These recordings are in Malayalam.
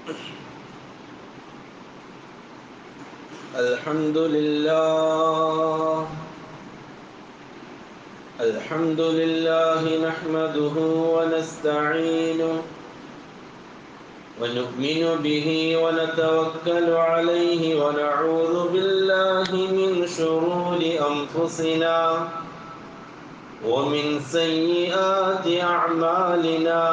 الحمد لله الحمد لله نحمده ونستعينه ونؤمن به ونتوكل عليه ونعوذ بالله من شرور أنفسنا ومن سيئات أعمالنا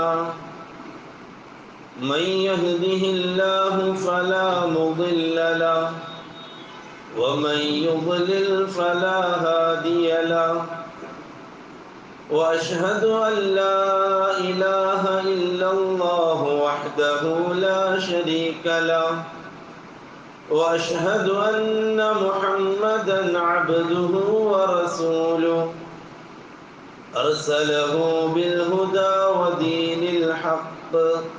من يهده الله فلا مضل له ومن يضلل فلا هادي له واشهد ان لا اله الا الله وحده لا شريك له واشهد ان محمدا عبده ورسوله ارسله بالهدى ودين الحق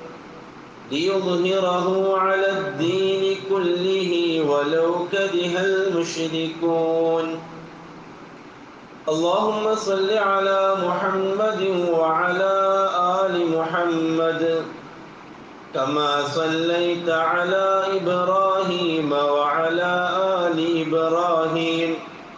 ليظهره على الدين كله ولو كره المشركون اللهم صل على محمد وعلى آل محمد كما صليت على إبراهيم وعلى آل إبراهيم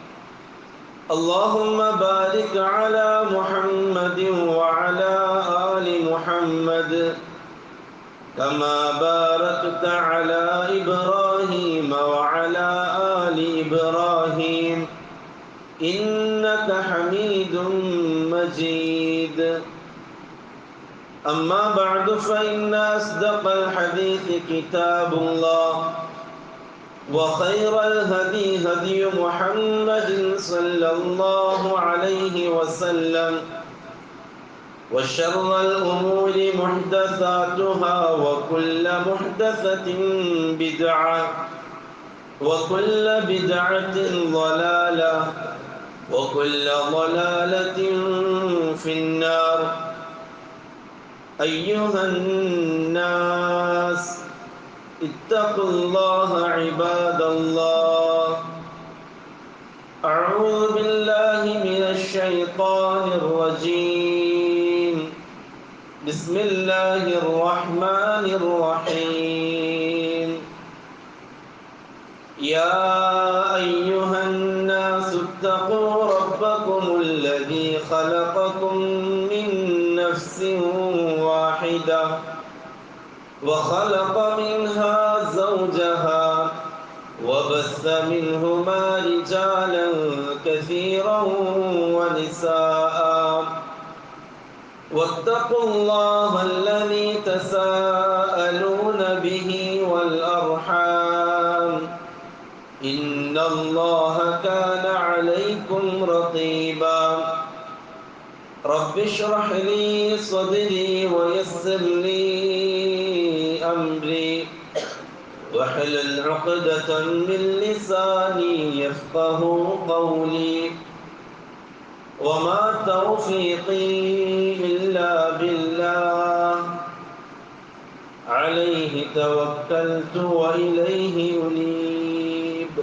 اللهم بارك على محمد وعلى آل محمد كما باركت على إبراهيم وعلى آل إبراهيم إنك حميد مجيد أما بعد فإن أصدق الحديث كتاب الله وخير الهدي هدي محمد صلى الله عليه وسلم وشر الأمور محدثاتها وكل محدثة بدعة وكل بدعة ضلالة وكل ضلالة في النار أيها الناس اتقوا الله عباد الله أعوذ بالله من الشيطان الرجيم بسم الله الرحمن الرحيم يا أيها الناس اتقوا ربكم الذي خلقكم من نفس واحدة وخلق منها زوجها وبث منهما رجالا كثيرا ونساء واتقوا الله الذي تساءلون به والأرحام إن الله كان عليكم رقيبا رب اشرح لي صدري ويسر لي أمري واحلل عقدة من لساني يفقه قولي وما توفيقي إلا بالله عليه توكلت وإليه أنيب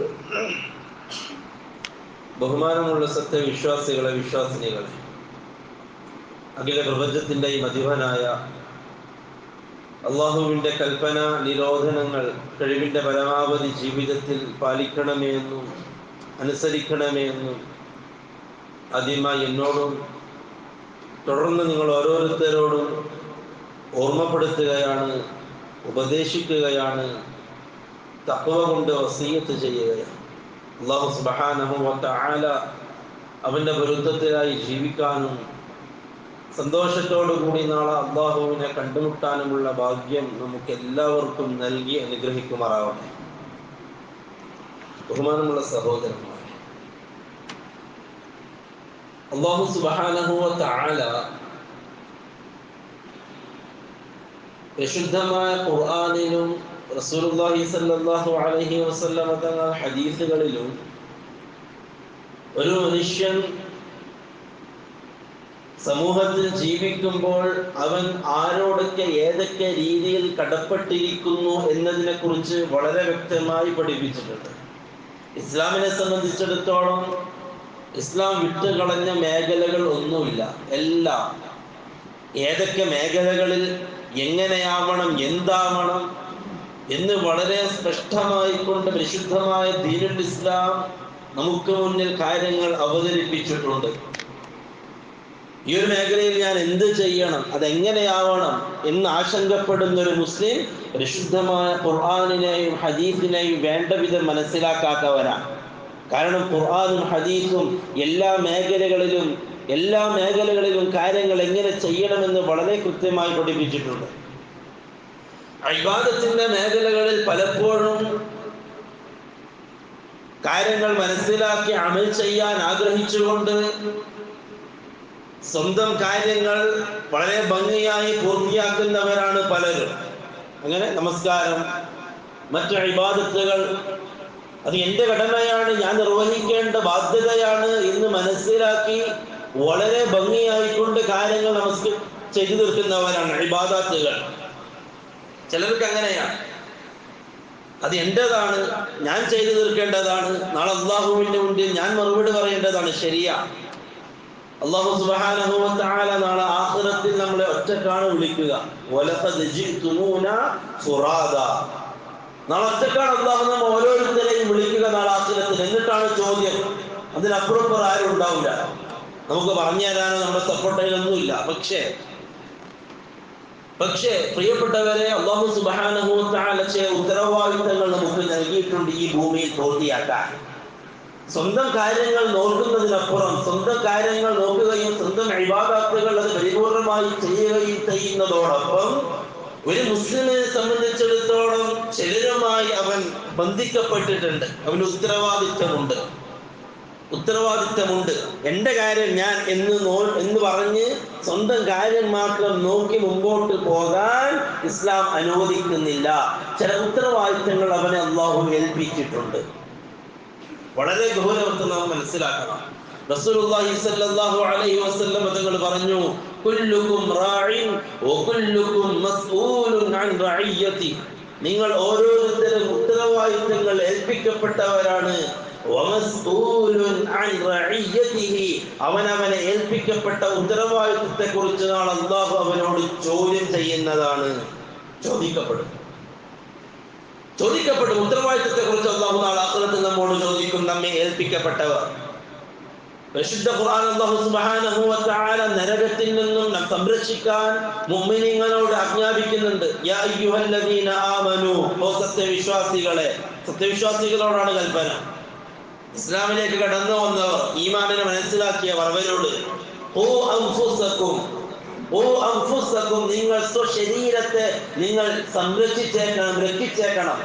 ബഹുമാനമുള്ള സത്യവിശ്വാസികളെ വിശ്വാസിനികളെ അഖില പ്രപഞ്ചത്തിൻ്റെ ഈ മതിവനായ അള്ളാഹുവിൻ്റെ കൽപ്പന നിരോധനങ്ങൾ കഴിവിൻ്റെ പരമാവധി ജീവിതത്തിൽ പാലിക്കണമേ എന്നും അനുസരിക്കണമേ എന്നും ആദ്യമായി എന്നോടും തുടർന്ന് നിങ്ങൾ ഓരോരുത്തരോടും ഓർമ്മപ്പെടുത്തുകയാണ് ഉപദേശിക്കുകയാണ് തക്കവ കൊണ്ട് വസീയത്ത് ചെയ്യുകയാണ് അള്ളാഹു സുബഹാനഹു വല അവൻ്റെ പൊരുത്തത്തിലായി ജീവിക്കാനും സന്തോഷത്തോടു കൂടി നാളെ അള്ളാഹുവിനെ കണ്ടുമുട്ടാനുമുള്ള ഭാഗ്യം നമുക്ക് എല്ലാവർക്കും നൽകി അനുഗ്രഹിക്കുമാറാവട്ടെ ബഹുമാനമുള്ള സഹോദരന്മാർ അള്ളാഹു സുബഹാനഹുവ താല വിശുദ്ധമായ ഖുർആാനിലും റസൂലുള്ളാഹി സല്ലല്ലാഹു അലൈഹി വസല്ലമ തങ്ങൾ ഹദീസുകളിലും ഒരു മനുഷ്യൻ സമൂഹത്തിൽ ജീവിക്കുമ്പോൾ അവൻ ആരോടൊക്കെ ഏതൊക്കെ രീതിയിൽ കടപ്പെട്ടിരിക്കുന്നു എന്നതിനെ കുറിച്ച് വളരെ വ്യക്തമായി പഠിപ്പിച്ചിട്ടുണ്ട് ഇസ്ലാമിനെ സംബന്ധിച്ചിടത്തോളം ഇസ്ലാം വിട്ടുകളഞ്ഞ മേഖലകൾ ഒന്നുമില്ല എല്ലാം ഏതൊക്കെ മേഖലകളിൽ എങ്ങനെയാവണം എന്താവണം എന്ന് വളരെ സ്പഷ്ടമായിക്കൊണ്ട് പരിശുദ്ധമായ ദീനുൽ ഇസ്ലാം നമുക്ക് മുന്നിൽ കാര്യങ്ങൾ അവതരിപ്പിച്ചിട്ടുണ്ട് ഈ ഒരു മേഖലയിൽ ഞാൻ എന്ത് ചെയ്യണം അതെങ്ങനെയാവണം എന്ന് ആശങ്കപ്പെടുന്ന ഒരു മുസ്ലിം പരിശുദ്ധമായ ഖുർആാനിനെയും ഹദീസിനെയും വേണ്ട വിധം മനസ്സിലാക്കാത്തവനാണ് കാരണം ഖുർആാനും ഹദീസും എല്ലാ മേഖലകളിലും എല്ലാ മേഖലകളിലും കാര്യങ്ങൾ എങ്ങനെ ചെയ്യണമെന്ന് വളരെ കൃത്യമായി പഠിപ്പിച്ചിട്ടുണ്ട് അഭിവാദത്തിന്റെ മേഖലകളിൽ പലപ്പോഴും കാര്യങ്ങൾ മനസ്സിലാക്കി അമൽ ചെയ്യാൻ ആഗ്രഹിച്ചുകൊണ്ട് സ്വന്തം കാര്യങ്ങൾ വളരെ ഭംഗിയായി പൂർത്തിയാക്കുന്നവരാണ് പലരും അങ്ങനെ നമസ്കാരം മറ്റു ഇബാദത്തുകൾ അത് എൻ്റെ കടമയാണ് ഞാൻ നിർവഹിക്കേണ്ട ബാധ്യതയാണ് എന്ന് മനസ്സിലാക്കി വളരെ ഭംഗിയായിക്കൊണ്ട് കാര്യങ്ങൾ നമസ്ക ചെയ്തു തീർക്കുന്നവരാണ് ഇബാദത്തുകൾ ചിലർക്ക് അങ്ങനെയാണ് അത് എൻ്റെതാണ് ഞാൻ ചെയ്തു തീർക്കേണ്ടതാണ് നാളെ അള്ളാഹുവിൻ്റെ മുന്നിൽ ഞാൻ മറുപടി പറയേണ്ടതാണ് ശരിയാ അള്ളാഹു സുബ്ഹാനഹു വ തആല നാളെ ആഖിറത്തിൽ നമ്മളെ ഒറ്റക്കാണ് വിളിക്കുക വലഖദ് ജിഅ്തുമൂന ഫുറാദ നാളെ ഒറ്റക്കാണ് അള്ളാഹു നമ്മൾ ഓരോരുത്തരെയും വിളിക്കുക നാളെ ആഖിറത്തിൽ എന്നിട്ടാണ് ചോദ്യം അതിനപ്പുറം വേറെ ആരും ഉണ്ടാവില്ല നമുക്ക് പറഞ്ഞു തരാനോ നമ്മുടെ സപ്പോർട്ടയിലൊന്നുമില്ല പക്ഷേ പക്ഷേ പ്രിയപ്പെട്ടവരെ അള്ളാഹു സുബ്ഹാനഹു വ തആല ചില ഉത്തരവാദിത്തങ്ങൾ നമുക്ക് നൽകിയിട്ടുണ്ട് ഈ ഭൂമിയിൽ പൂർത്തിയാക്കാൻ സ്വന്തം കാര്യങ്ങൾ നോക്കുന്നതിനപ്പുറം സ്വന്തം കാര്യങ്ങൾ നോക്കുകയും സ്വന്തം അഴിവാദാത്തുകൾ അത് പരിപൂർണമായി ചെയ്യുകയും ചെയ്യുന്നതോടൊപ്പം ഒരു മുസ്ലിമിനെ സംബന്ധിച്ചിടത്തോളം ചിലരുമായി അവൻ ബന്ധിക്കപ്പെട്ടിട്ടുണ്ട് അവന് ഉത്തരവാദിത്തമുണ്ട് ഉത്തരവാദിത്തമുണ്ട് എൻ്റെ കാര്യം ഞാൻ എന്ന് നോ എന്ന് പറഞ്ഞ് സ്വന്തം കാര്യം മാത്രം നോക്കി മുമ്പോട്ട് പോകാൻ ഇസ്ലാം അനുവദിക്കുന്നില്ല ചില ഉത്തരവാദിത്തങ്ങൾ അവനെ അള്ളാഹു ഏൽപ്പിച്ചിട്ടുണ്ട് വളരെ ഗൗരവത്തെ നാം മനസ്സിലാക്കണം റസൂലുള്ളാഹി സ്വല്ലല്ലാഹു അലൈഹി വസല്ലം തങ്ങൾ പറഞ്ഞു കുല്ലുക്കും റാഇൻ വകുല്ലുക്കും മസ്ഊലുൻ അൻ റഇയ്യതി നിങ്ങൾ ഓരോരുത്തരും ഉത്തരവാദിത്തങ്ങൾ ഏൽപ്പിക്കപ്പെട്ടവരാണ് വമസ്ഊലുൻ അൻ റഇയ്യതിഹി അവനവനെ ഏൽപ്പിക്കപ്പെട്ട ഉത്തരവാദിത്തത്തെ കുറിച്ച് നാളെ അള്ളാഹു അവനോട് ചോദ്യം ചെയ്യുന്നതാണ് ചോദിക്കപ്പെടും ചോദിക്കപ്പെടും ഉത്തരവാദിത്തത്തെ കുറിച്ച് അള്ളാഹു നാളെ ആഖിറത്തിൽ നമ്മോട് ചോദിക്കും നമ്മെ ഏൽപ്പിക്കപ്പെട്ടവർ പരിശുദ്ധ ഖുർആൻ അല്ലാഹു സുബ്ഹാനഹു വ തആല നരകത്തിൽ നിന്നും നാം സംരക്ഷിക്കാൻ മുഅ്മിനീങ്ങളോട് ആജ്ഞാപിക്കുന്നുണ്ട് യാ അയ്യുഹല്ലദീന ആമനു ഓ സത്യവിശ്വാസികളെ സത്യവിശ്വാസികളോടാണ് കൽപ്പന ഇസ്ലാമിലേക്ക് കടന്നു വന്നവർ ഈമാനിനെ മനസ്സിലാക്കിയവർ അവരോട് ഓ അൻഫുസക്കും ഓ അൻഫുസക്കും നിങ്ങൾ സ്വശരീരത്തെ നിങ്ങൾ സംരക്ഷിച്ചേക്കണം രക്ഷിച്ചേക്കണം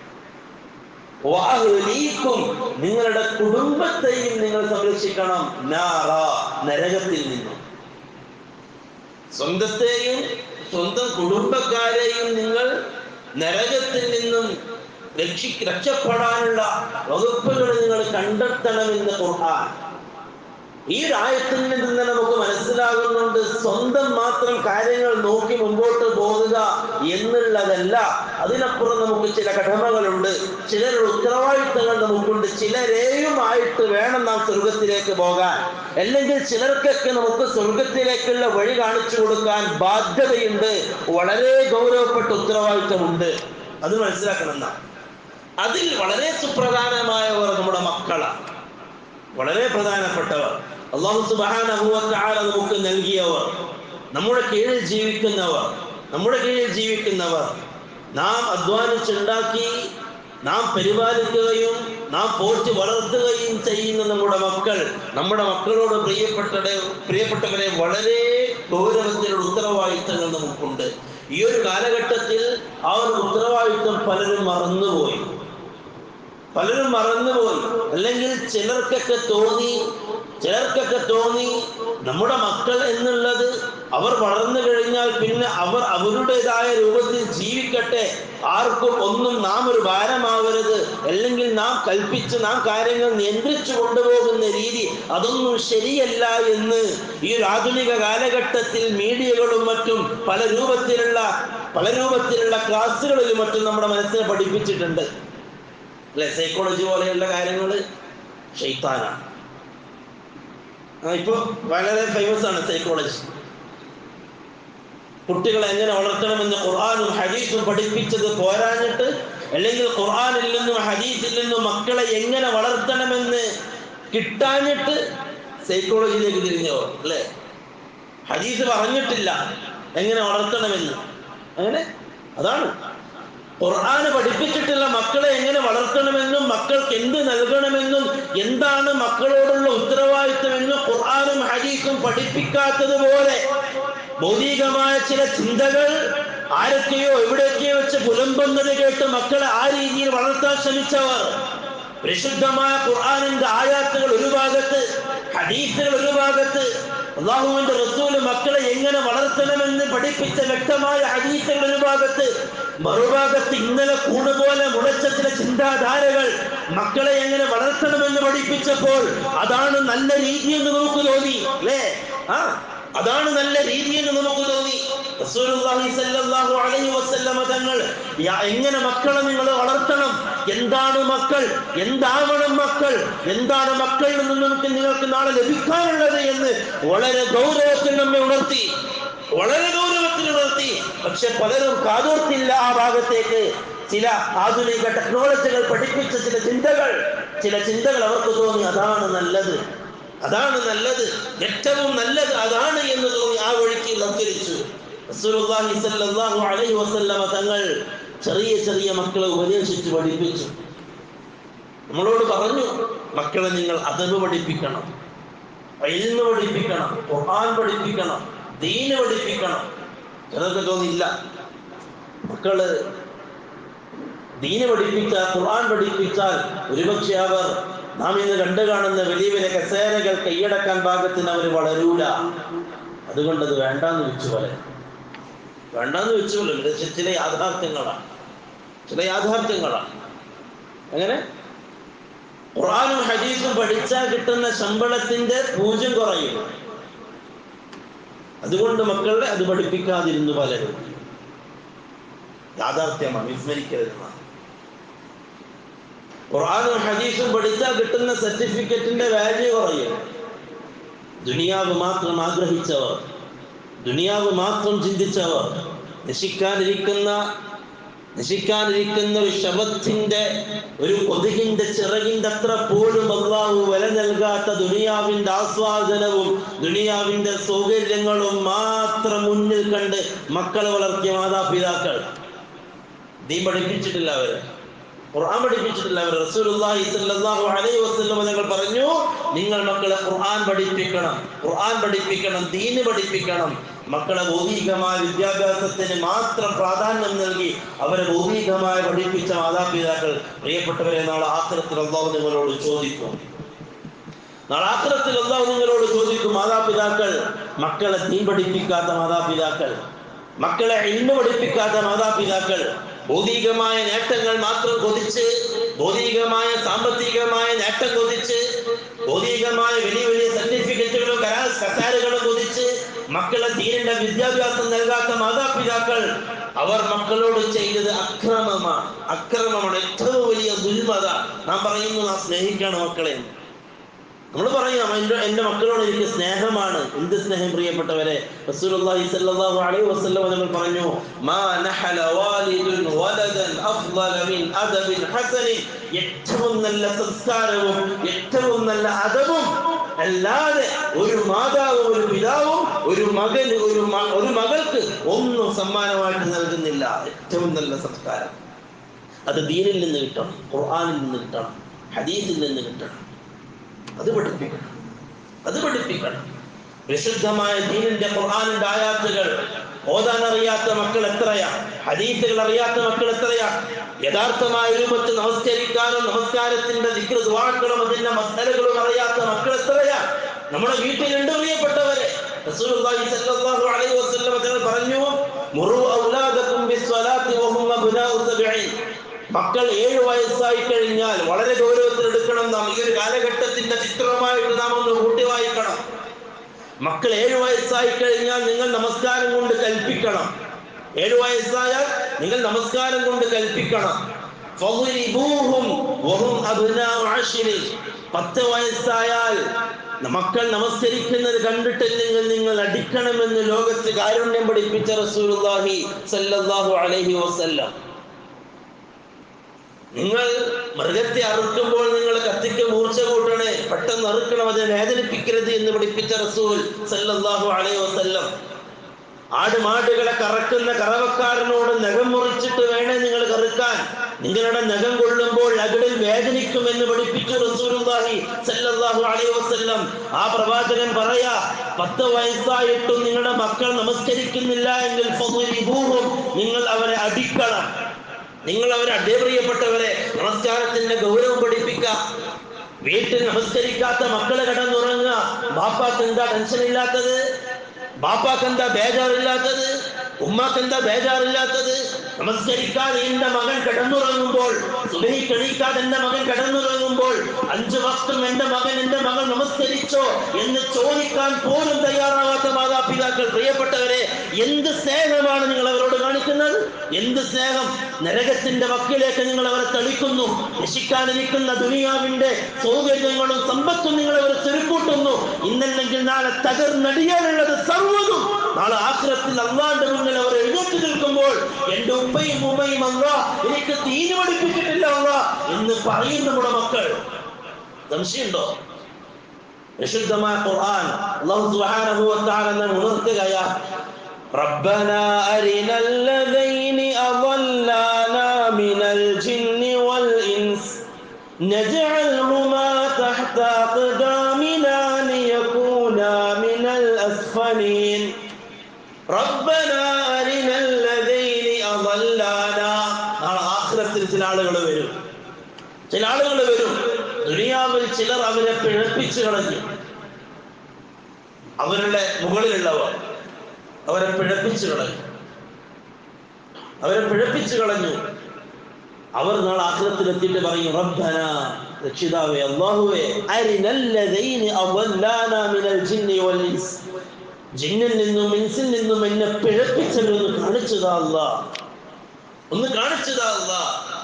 വാഹുലീക്കും നിങ്ങളുടെ കുടുംബത്തെയും നിങ്ങൾ സംരക്ഷിക്കണം നാറ നരകത്തിൽ നിന്നും സ്വന്തത്തെയും സ്വന്തം കുടുംബക്കാരെയും നിങ്ങൾ നരകത്തിൽ നിന്നും രക്ഷി രക്ഷപ്പെടാനുള്ള വകുപ്പുകൾ നിങ്ങൾ കണ്ടെത്തണമെന്ന് ഖുർആൻ ഈ ആയത്തിൽ നിന്ന് നമുക്ക് മനസ്സിലാകുന്നുണ്ട് സ്വന്തം മാത്രം കാര്യങ്ങൾ നോക്കി മുമ്പോട്ട് പോകുക എന്നുള്ളതല്ല അതിനപ്പുറം നമുക്ക് ചില കടമകളുണ്ട് ചിലരുടെ ഉത്തരവാദിത്തങ്ങൾ നമുക്കുണ്ട് ചിലരെയുമായിട്ട് വേണം നാം സ്വർഗത്തിലേക്ക് പോകാൻ അല്ലെങ്കിൽ ചിലർക്കൊക്കെ നമുക്ക് സ്വർഗത്തിലേക്കുള്ള വഴി കാണിച്ചു കൊടുക്കാൻ ബാധ്യതയുണ്ട് വളരെ ഗൗരവപ്പെട്ട ഉത്തരവാദിത്തമുണ്ട് അത് മനസ്സിലാക്കണം എന്നാ അതിൽ വളരെ സുപ്രധാനമായവർ നമ്മുടെ മക്കളാണ് വളരെ പ്രധാനപ്പെട്ടവർ അള്ളാഹു സുബ്ഹാനഹു വ തആല നമുക്ക് നൽകിയവർ നമ്മുടെ കീഴിൽ ജീവിക്കുന്നവർ നമ്മുടെ കീഴിൽ ജീവിക്കുന്നവർ നാം അധ്വാനിച്ചുണ്ടാക്കി നാം പരിപാലിക്കുകയും നാം പോറ്റി വളർത്തുകയും ചെയ്യുന്ന നമ്മുടെ മക്കൾ നമ്മുടെ മക്കളോട് പ്രിയപ്പെട്ട പ്രിയപ്പെട്ടവരെ വളരെ ഗൗരവത്തിലുള്ള ഉത്തരവാദിത്തങ്ങൾ നമുക്കുണ്ട് ഈ ഒരു കാലഘട്ടത്തിൽ ആ ഒരു ഉത്തരവാദിത്വം പലരും മറന്നുപോയി പലരും മറന്നുപോയി അല്ലെങ്കിൽ ചിലർക്കൊക്കെ തോന്നി ചിലർക്കൊക്കെ തോന്നി നമ്മുടെ മക്കൾ എന്നുള്ളത് അവർ വളർന്നു കഴിഞ്ഞാൽ പിന്നെ അവർ അവരുടേതായ രൂപത്തിൽ ജീവിക്കട്ടെ ആർക്കും ഒന്നും നാം ഒരു ഭാരമാവരുത് അല്ലെങ്കിൽ നാം കൽപ്പിച്ച് നാം കാര്യങ്ങൾ നിയന്ത്രിച്ചു കൊണ്ടുപോകുന്ന രീതി അതൊന്നും ശരിയല്ല എന്ന് ഈ ഒരു ആധുനിക കാലഘട്ടത്തിൽ മീഡിയകളും മറ്റും പല രൂപത്തിലുള്ള പല രൂപത്തിലുള്ള ക്ലാസ്സുകളിലും മറ്റും നമ്മുടെ മനസ്സിനെ പഠിപ്പിച്ചിട്ടുണ്ട് അല്ലെ സൈക്കോളജി പോലെയുള്ള കാര്യങ്ങൾ ഷെയ്ത്താനാണ് ഇപ്പൊ വളരെ ഫേമസ് ആണ് സൈക്കോളജി കുട്ടികളെ എങ്ങനെ വളർത്തണമെന്ന് ഖുർആാനും ഹദീസും പഠിപ്പിച്ചത് പോരാഞ്ഞിട്ട് അല്ലെങ്കിൽ ഖുർആാനിൽ നിന്നും ഹദീസിൽ നിന്നും മക്കളെ എങ്ങനെ വളർത്തണമെന്ന് കിട്ടാഞ്ഞിട്ട് സൈക്കോളജിയിലേക്ക് തിരിഞ്ഞോ അല്ലേ ഹദീസ് പറഞ്ഞിട്ടില്ല എങ്ങനെ വളർത്തണമെന്ന് അങ്ങനെ അതാണ് ഖുർആന് പഠിപ്പിച്ചിട്ടുള്ള മക്കളെ എങ്ങനെ വളർത്തണമെന്നും മക്കൾക്ക് എന്ത് നൽകണമെന്നും എന്താണ് മക്കളോടുള്ള ഉത്തരവാദിത്വമെന്നും ഖുർആനും ഹദീസും പഠിപ്പിക്കാത്തതുപോലെ ഭൗതികമായ ചില ചിന്തകൾ ആരൊക്കെയോ എവിടെയൊക്കെയോ വെച്ച് പുലമ്പുന്നത് കേട്ട് മക്കളെ ആ രീതിയിൽ വളർത്താൻ ശ്രമിച്ചവർ പരിശുദ്ധമായ ഖുർആാനിന്റെ ആയാത്തുകൾ ഒരു ഭാഗത്ത് ഹദീസുകൾ ഒരു ഭാഗത്ത് അള്ളാഹുവിന്റെ റസൂല് മക്കളെ എങ്ങനെ വളർത്തണമെന്ന് പഠിപ്പിച്ച വ്യക്തമായ ഹദീസുകൾ ഒരു ഭാഗത്ത് മറുഭാഗത്ത് ഇന്നലെ കൂടുപോലെ മുളച്ച ചില ചിന്താധാരകൾ മക്കളെ എങ്ങനെ വളർത്തണമെന്ന് പഠിപ്പിച്ചപ്പോൾ അതാണ് നല്ല രീതി എന്ന് നമുക്ക് തോന്നി അല്ലേ ആ അതാണ് നല്ല രീതി എന്ന് നമുക്ക് തോന്നി റസൂലുള്ളാഹി സ്വല്ലല്ലാഹു അലൈഹി വസല്ലമ തങ്ങൾ യാ- എങ്ങനെ മക്കളെ നിങ്ങൾ വളർത്തണം എന്താണ് മക്കൾ എന്താവണം മക്കൾ എന്താണ് മക്കളിൽ നിന്ന് നമുക്ക് നിങ്ങൾക്ക് നാളെ ലഭിക്കാനുള്ളത് എന്ന് വളരെ ഗൗരവത്തിൽ നമ്മെ ഉണർത്തി വളരെ ഗൗരവത്തിൽ ഉണർത്തി പക്ഷെ പലരും കാതോർത്തില്ല ആ ഭാഗത്തേക്ക് ചില ആധുനിക ടെക്നോളജികൾ പഠിപ്പിച്ച ചില ചിന്തകൾ ചില ചിന്തകൾ അവർക്ക് തോന്നി അതാണ് നല്ലത് അതാണ് നല്ലത് ഏറ്റവും നല്ലത് അതാണ് എന്ന് തോന്നി ആ വഴിക്ക് ലംഘരിച്ചു റസൂലുള്ളാഹി സ്വല്ലല്ലാഹു അലൈഹി വസല്ലമ തങ്ങൾ ചെറിയ ചെറിയ മക്കളെ ഉപദേശിച്ച് പഠിപ്പിച്ചു നമ്മളോട് പറഞ്ഞു മക്കളെ നിങ്ങൾ അതവ് പഠിപ്പിക്കണം ഇൽമ പഠിപ്പിക്കണം ഖുർആൻ പഠിപ്പിക്കണം ദീന് പഠിപ്പിക്കണം ചിലർക്ക് തോന്നില്ല മക്കള് ദീന് പഠിപ്പിച്ചാൽ ഖുർആൻ പഠിപ്പിച്ചാൽ ഒരുപക്ഷെ അവർ നാം ഇന്ന് കണ്ടു കാണുന്ന വലിയ വലിയ കസേരകൾ കൈയടക്കാൻ പാകത്തിന് അവർ വളരൂല അതുകൊണ്ട് അത് വേണ്ടാന്ന് വെച്ചു പോലെ വേണ്ടാന്ന് വെച്ചു പോലെ ഇത് ചി- ചില യാഥാർത്ഥ്യങ്ങളാണ് ചില യാഥാർത്ഥ്യങ്ങളാണ് എങ്ങനെ ഖുർആനും ഹദീസും പഠിച്ചാൽ കിട്ടുന്ന ശമ്പളത്തിന്റെ പൂജ്യം കുറയും അതുകൊണ്ട് മക്കളെ അത് പഠിപ്പിക്കാതിരുന്നു പലരും യാഥാർത്ഥ്യമാണ് വിസ്മരിക്കരുതെന്നാണ് ഖുർആനും ഹദീസും പഠിച്ചാൽ കിട്ടുന്ന സർട്ടിഫിക്കറ്റിന്റെ വാല്യൂ കുറയും ദുനിയാവ് മാത്രം ആഗ്രഹിച്ചവർ ദുനിയാവ് മാത്രം ചിന്തിച്ചവർ നശിക്കാനിരിക്കുന്ന നശിക്കാനിരിക്കുന്ന ഒരു ശവത്തിന്റെ ഒരു കൊതുകിന്റെ ചിറകിന്റെ അത്ര പോലും അള്ളാഹു വില നൽകാത്ത ദുനിയാവിന്റെ ആസ്വാദനവും ദുനിയാവിന്റെ സൗകര്യങ്ങളും മാത്രം മുന്നിൽ കണ്ട് മക്കളെ വളർത്തിയ മാതാപിതാക്കൾ ദീൻ പഠിപ്പിച്ചിട്ടില്ല അവരെ ഖുർആൻ പഠിപ്പിച്ചിട്ടില്ല അവർ റസൂലുള്ളാഹി സ്വല്ലല്ലാഹു അലൈഹി വസല്ലം തങ്ങൾ പറഞ്ഞു നിങ്ങൾ മക്കളെ ഖുർആൻ പഠിപ്പിക്കണം ഖുർആൻ പഠിപ്പിക്കണം ദീന് പഠിപ്പിക്കണം മക്കളെ ഭൗതികമായ വിദ്യാഭ്യാസത്തിന് മാത്രം പ്രാധാന്യം നൽകി അവരെ ഭൗതികമായി പഠിപ്പിച്ച മാതാപിതാക്കൾ പ്രിയപ്പെട്ടവരെ നാളെ ആഖിറത്തിൽ അള്ളാഹു നിങ്ങളോട് ചോദിക്കും നാളെ ആഖിറത്തിൽ അള്ളാഹു നിങ്ങളോട് ചോദിക്കും മാതാപിതാക്കൾ മക്കളെ ദീൻ പഠിപ്പിക്കാത്ത മാതാപിതാക്കൾ മക്കളെ ഇന്ന് പഠിപ്പിക്കാത്ത മാതാപിതാക്കൾ ഭൗതികമായ നേട്ടങ്ങൾ മാത്രം കൊതിച്ച് ഭൗതികമായ സാമ്പത്തികമായ നേട്ടം കൊതിച്ച് ഭൗതികമായ വലിയ വലിയ സർട്ടിഫിക്കറ്റുകളും കരാ കത്താരുകളും കൊതിച്ച് മക്കളെ തീരേണ്ട വിദ്യാഭ്യാസം നൽകാത്ത മാതാപിതാക്കൾ അവർ മക്കളോട് ചെയ്തത് അക്രമമാണ് അക്രമമാണ് ഏറ്റവും വലിയ ദുൽമത നാം പറയുന്നു നാം സ്നേഹിക്കണം മക്കളെ നമ്മൾ പറയും എൻ്റെ എൻ്റെ മക്കളോട് എനിക്ക് സ്നേഹമാണ് എന്ത് സ്നേഹം പ്രിയപ്പെട്ടവരെ റസൂലുള്ളാഹി സ്വല്ലല്ലാഹു അലൈഹി വസല്ലം നമ്മൾ പറഞ്ഞു മാ നഹല വാലിദുൻ വലദൻ അഫ്ളല മിൻ അദബിൻ ഹസനിൻ ഏറ്റവും നല്ല സംസ്കാരവും ഏറ്റവും നല്ല അദബും അല്ലാതെ ഒരു മാതാവും ഒരു പിതാവും ഒരു മകന് ഒരു മ- ഒരു മകൾക്ക് ഒന്നും സമ്മാനമായിട്ട് നൽകുന്നില്ല ഏറ്റവും നല്ല സംസ്കാരം അത് ദീനിൽ നിന്ന് കിട്ടണം ഖുർആനിൽ നിന്ന് കിട്ടണം ഹദീസിൽ നിന്ന് കിട്ടണം അത് പഠിപ്പിക്കണം അത് പഠിപ്പിക്കണം വിശുദ്ധമായ ദീനിന്റെ ഖുർആാനിന്റെ ആയാത്തുകൾ ഓതാൻ അറിയാത്ത മക്കൾ എത്രയാ ഹദീസുകൾ അറിയാത്ത മക്കൾ എത്രയാ യഥാർത്ഥമായ രൂപത്തിൽ നമസ്കരിക്കാനും നമസ്കാരത്തിന്റെ ദിക്ർ ദുആക്കളും അതിന്റെ മസലകളും അറിയാത്ത മക്കൾ എത്രയാ നമ്മുടെ വീട്ടിലുണ്ട് പ്രിയപ്പെട്ടവരെ റസൂലുള്ളാഹി സ്വല്ലല്ലാഹു അലൈഹി വസല്ലം തങ്ങൾ പറഞ്ഞു മുറു ഔലാദകും ബിസ്സലാത്തി വഹും അബ്നാഉ സബ്ഈൻ മക്കൾ ഏഴ് വയസ്സായി കഴിഞ്ഞാൽ വളരെ ഗൗരവത്തിൽ എടുക്കണം നാം ഈ ഒരു കാലഘട്ടത്തിന്റെ ചിത്രമായിട്ട് നാം ഒന്ന് കൂട്ടി വായിക്കണം മക്കൾ ഏഴ് വയസ്സായി കഴിഞ്ഞാൽ നിങ്ങൾ നമസ്കാരം കൊണ്ട് കൽപ്പിക്കണം ഏഴ് വയസ്സായാൽ നിങ്ങൾ നമസ്കാരം കൊണ്ട് കൽപ്പിക്കണം ഫضربوهم وهم أبناء عشر. പത്ത് വയസ്സായാൽ മക്കൾ നമസ്കരിക്കുന്നത് കണ്ടിട്ടില്ലെങ്കിൽ നിങ്ങൾ അടിക്കണമെന്ന് ലോകത്ത് കാരുണ്യം പഠിപ്പിച്ച റസൂലുള്ളാഹി സല്ലല്ലാഹു അലൈഹി വസല്ലം നിങ്ങൾ മൃഗത്തെ അറുക്കുമ്പോൾ നിങ്ങൾ കത്തിക്ക് മൂർച്ച കൂട്ടണേ പെട്ടെന്ന് അറുക്കണം അതിനെ വേദനിപ്പിക്കരുത് എന്ന് പഠിപ്പിച്ച റസൂൽ സല്ലല്ലാഹു അലൈഹി വസല്ലം ആടുമാടുകളെ കറക്കുന്ന കറവക്കാരനോട് നഖം മുറിച്ചിട്ട് വേണേ നിങ്ങൾ കറുക്കാൻ നിങ്ങളുടെ നഖം കൊള്ളുമ്പോൾ അകിടിൽ വേദനിക്കുമെന്ന് പഠിപ്പിച്ചു റസൂലുള്ളാഹി സല്ലല്ലാഹു അലൈഹി വസല്ലം ആ പ്രവാചകൻ പറയാ പത്ത് വയസ്സായിട്ടും നിങ്ങളുടെ മക്കൾ നമസ്കരിക്കുന്നില്ല എങ്കിൽ ഫദ്രിബൂഹും നിങ്ങൾ അവരെ അടിക്കണം നിങ്ങൾ അവരെ അതേ പ്രിയപ്പെട്ടവരെ നമസ്കാരത്തിന്റെ ഗൗരവം പഠിപ്പിക്കുക വീട്ടിൽ നമസ്കരിക്കാത്ത മക്കളെ കിടന്നുറങ്ങുക ബാപ്പാക്ക് എന്താ ടെൻഷൻ ഇല്ലാത്തത് ബാപ്പാക്ക് എന്താ ബേജാറില്ലാത്തത് ഉമ്മാക്ക് എന്താ ബേജാറില്ലാത്തത് നമസ്കരിക്കാതെ എന്റെ മകൻ കിടന്നുറങ്ങുമ്പോൾ സുബഹി കണിക്കാതെ എന്റെ മകൻ കിടന്നുറങ്ങുമ്പോൾ അഞ്ചു വക്തും എന്റെ മകൻ എന്റെ മകൾ നമസ്കരിച്ചോ എന്ന് ചോദിക്കാൻ പോലും തയ്യാറാവാത്ത മാതാപിതാക്കൾ പ്രിയപ്പെട്ടവരെ എന്ത് സ്നേഹമാണ് നിങ്ങൾ അവരോട് കാണിക്കുന്നത് എന്ത് സ്നേഹം നരകത്തിന്റെ വക്കിലേക്ക് നിങ്ങൾ അവരെ തളിക്കുന്നു നശിക്കാനിരിക്കുന്ന ദുനിയാവിന്റെ സൗകര്യങ്ങളും സമ്പത്തും നിങ്ങൾ അവരെ ചുരുക്കൂട്ടുന്നു ഇന്നല്ലെങ്കിൽ നാളെ തകർന്നടിയാനുള്ളത് സർവ്വതും നാളെ ആക്രത്തിൽ അള്ളാന്റെ മുന്നിൽ അവർ എഴുന്നേറ്റ് നിൽക്കുമ്പോൾ എന്റെ ഉപ്പയും ഉമ്മയും അല്ല എനിക്ക് തീരു പഠിപ്പിച്ചിട്ടില്ല അല്ല എന്ന് പറയും നമ്മുടെ മക്കൾ സംശയമുണ്ടോ വിശുദ്ധമായ ഖുർആൻ അല്ലാഹു സുബ്ഹാനഹു വ തആല നമ്മെ ഉണർത്തുകയാ ربنا أرنا الذين أضلانا من الجن والإنس نجعلهما تحت أقدامنا ليكونا من الأسفلين ربنا أرنا الذين أضلانا നാളെ ആഖിറത്തിൽ ചില ആളുകൾ വരും ചില ആളുകൾ വരും ദുനിയാവിൽ ചിലർ അവരെ പിഴപ്പിച്ചു കളഞ്ഞു അവരുടെ മുകളിലുള്ളവർ അവരെ പിഴപ്പിച്ചു കളഞ്ഞു അവരെ പിഴപ്പിച്ചു കളഞ്ഞു അവർ നാളെ ആഖിറത്തിലെത്തിയിട്ട് പറയും റബ്ബന രക്ഷിതാവേ അല്ലാഹുവേ അരിനല്ലദൈനി അവല്ലാന മിനൽ ജിന്നി വൽ ഇൻസ് ജിന്നിൽ നിന്നും ഇൻസിൽ നിന്നും എന്നെ പിഴപ്പിച്ചവരൊന്ന് കാണിച്ചതാ അല്ലാ ഒന്ന് കാണിച്ചതാ അല്ലാ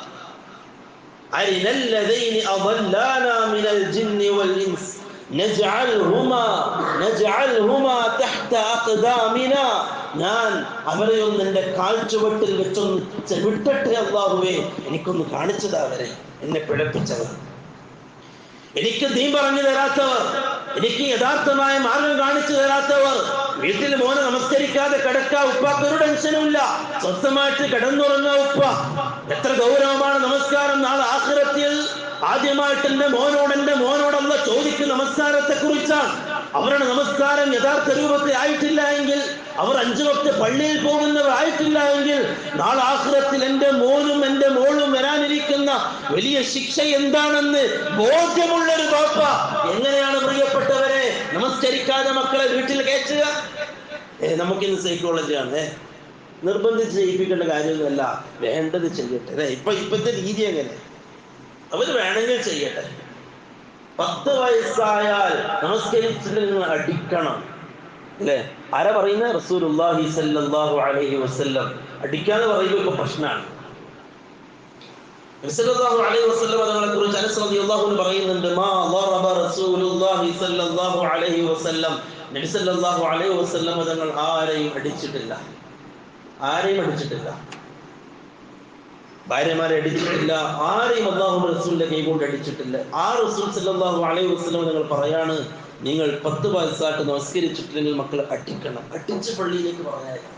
അരിനല്ലദൈനി അവല്ലാന മിനൽ ജിന്നി വൽ ഇൻസ് നജ്അൽഹുമാ നജ്അൽഹുമാ തഹ്ത അഖ്ദാമിനാ ഞാൻ അവരെ ഒന്ന് എൻ്റെ കാൽച്ചുവട്ടിൽ വെച്ചൊന്ന് ചെവിട്ടട്ടെ അള്ളാഹുവേ എനിക്കൊന്ന് കാണിച്ചതാ അവരെ എന്നെ പിഴപ്പിച്ചവർ എനിക്ക് നീ പറഞ്ഞു തരാത്തവർ എനിക്ക് യഥാർത്ഥമായ മാർഗം കാണിച്ചു തരാത്തവർ വീട്ടിൽ മോനെ നമസ്കരിക്കാതെ കിടക്ക ഉപ്പാക്ക് ഒരു ടെൻഷനും ഇല്ല സ്വസ്ഥമായിട്ട് കിടന്നുറങ്ങുക ഉപ്പ എത്ര ഗൗരവമാണ് നമസ്കാരം നാളെ ആഖിറത്തിൽ ആദ്യമായിട്ട് എന്റെ മോനോട് എന്റെ മോനോടല്ല ചോദിക്കുന്ന നമസ്കാരത്തെ കുറിച്ചാണ് അവരുടെ നമസ്കാരം യഥാർത്ഥ രൂപത്തിൽ ആയിട്ടില്ല എങ്കിൽ അവർ അഞ്ചു വക്ത് പള്ളിയിൽ പോകുന്നവർ ആയിട്ടില്ല എങ്കിൽ നാളെ ആഹ്റത്തിൽ എന്റെ മോനും എന്റെ മോളും വരാനിരിക്കുന്ന വലിയ ശിക്ഷ എന്താണെന്ന് ബോധ്യമുള്ള ഒരു ബാപ്പ എങ്ങനെയാണ് പ്രിയപ്പെട്ടവരെ നമസ്കരിക്കാതെ മക്കളെ വീട്ടിൽ കയറ്റുക ഏ നമുക്കിന്ന് സൈക്കോളജിയാണ് ഏ നിർബന്ധിച്ച് ചെയ്യിപ്പിക്കേണ്ട കാര്യമൊന്നുമല്ല വേണ്ടത് ചെയ്യട്ടെ അല്ലേ ഇപ്പൊ ഇപ്പോഴത്തെ രീതി എങ്ങനെ അവര് വേണമെങ്കിൽ ചെയ്യട്ടെ പത്ത് വയസ്സായാൽ നമസ്കരിച്ചില്ലെങ്കിൽ അടിക്കണം അല്ലേ ആരാ പറയുന്നത് റസൂലുള്ളാഹി സല്ലല്ലാഹു അലൈഹി വസല്ലം അടിക്കാന്ന് പറയുമ്പോൾ ഇപ്പൊ പ്രശ്നമാണ് റസൂലുള്ളാഹി അലൈഹി വസല്ലം തങ്ങളെ കുറിച്ച് അനസ് റളിയല്ലാഹു അൻഹു പറയുന്നുണ്ട് മാ ളറബ റസൂലുള്ളാഹി സല്ലല്ലാഹു അലൈഹി വസല്ലം നബി സല്ലല്ലാഹു അലൈഹി വസല്ലം തങ്ങൾ ആരെയും അടിച്ചിട്ടില്ല ആരെയും അടിച്ചിട്ടില്ല ഭാര്യമാരെ അടിച്ചിട്ടില്ല ആരെയും അള്ളാഹു റസൂലിന്റെ കൈ കൊണ്ട് അടിച്ചിട്ടില്ല ആ റസൂൽ സല്ലല്ലാഹു അലൈഹി വസല്ലം നിങ്ങൾ പറയാണ് നിങ്ങൾ പത്ത് വയസ്സായിട്ട് നമസ്കരിച്ചിട്ടില്ലെങ്കിൽ മക്കളെ അടിക്കണം അടിച്ച് പള്ളിയിലേക്ക് പറഞ്ഞേക്കണം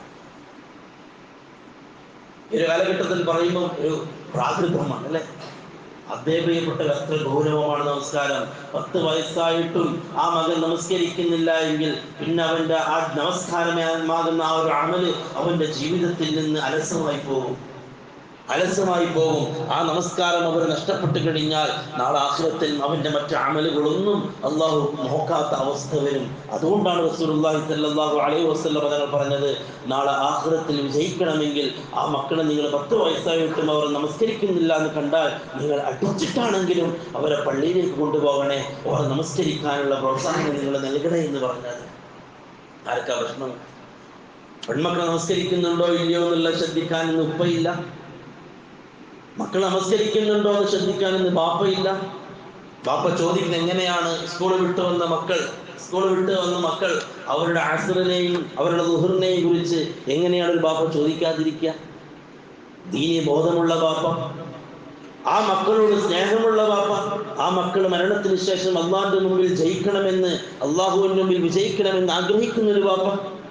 ഈ ഒരു കാലഘട്ടത്തിൽ പറയുമ്പോൾ ഒരു പ്രാകൃതമാണ് അല്ലെ അതേ പ്രിയപ്പെട്ട എത്ര ഗൗരവമാണ് നമസ്കാരം പത്ത് വയസ്സായിട്ടും ആ മകൻ നമസ്കരിക്കുന്നില്ല എങ്കിൽ പിന്നെ അവന്റെ ആ നമസ്കാരമാകുന്ന ആ ഒരു അമല് അവന്റെ ജീവിതത്തിൽ നിന്ന് അലസമായി പോകും അലസമായി പോകും ആ നമസ്കാരം അവർ നഷ്ടപ്പെട്ടു കഴിഞ്ഞാൽ നാളെ ആഖിറത്തിൽ അവന്റെ മറ്റു അമലുകളൊന്നും അള്ളാഹു നോക്കാത്ത അവസ്ഥ വരും അതുകൊണ്ടാണ് റസൂലുള്ളാഹി സ്വല്ലല്ലാഹു അലൈഹി വസല്ലം തങ്ങൾ പറഞ്ഞത് നാളെ ആഖിറത്തിൽ വിജയിക്കണമെങ്കിൽ ആ മക്കളെ നിങ്ങൾ പത്ത് വയസ്സായിട്ടും അവർ നമസ്കരിക്കുന്നില്ല എന്ന് കണ്ടാൽ നിങ്ങൾ അടിച്ചിട്ടാണെങ്കിലും അവരെ പള്ളിയിലേക്ക് കൊണ്ടുപോകണേ അവർ നമസ്കരിക്കാനുള്ള പ്രോത്സാഹനം നിങ്ങൾ നൽകണേ എന്ന് പറഞ്ഞത് ആർക്കാ പ്രശ്നം പെൺമക്കൾ നമസ്കരിക്കുന്നുണ്ടോ ഇല്ലയോ എന്നുള്ള ശ്രദ്ധിക്കാൻ ഇന്ന് ഉപ്പയില്ല മക്കൾ നമസ്കരിക്കുന്നുണ്ടോ എന്ന് ശ്രദ്ധിക്കാൻ ഇന്ന് ബാപ്പയില്ല ബാപ്പ ചോദിക്കുന്നത് എങ്ങനെയാണ് സ്കൂൾ വിട്ടു വന്ന മക്കൾ സ്കൂൾ വിട്ട് വന്ന മക്കൾ അവരുടെ അസറിനെയും അവരുടെ ദുഹറിനെയും കുറിച്ച് എങ്ങനെയാണ് ഒരു ബാപ്പ ചോദിക്കാതിരിക്കുക ദീനി ബോധമുള്ള ബാപ്പ ആ മക്കളോട് സ്നേഹമുള്ള ബാപ്പ ആ മക്കൾ മരണത്തിന് ശേഷം അള്ളാഹിന്റെ മുമ്പിൽ ജയിക്കണമെന്ന് അള്ളാഹുവിന്റെ മുമ്പിൽ വിജയിക്കണമെന്ന് ആഗ്രഹിക്കുന്ന ഒരു ബാപ്പ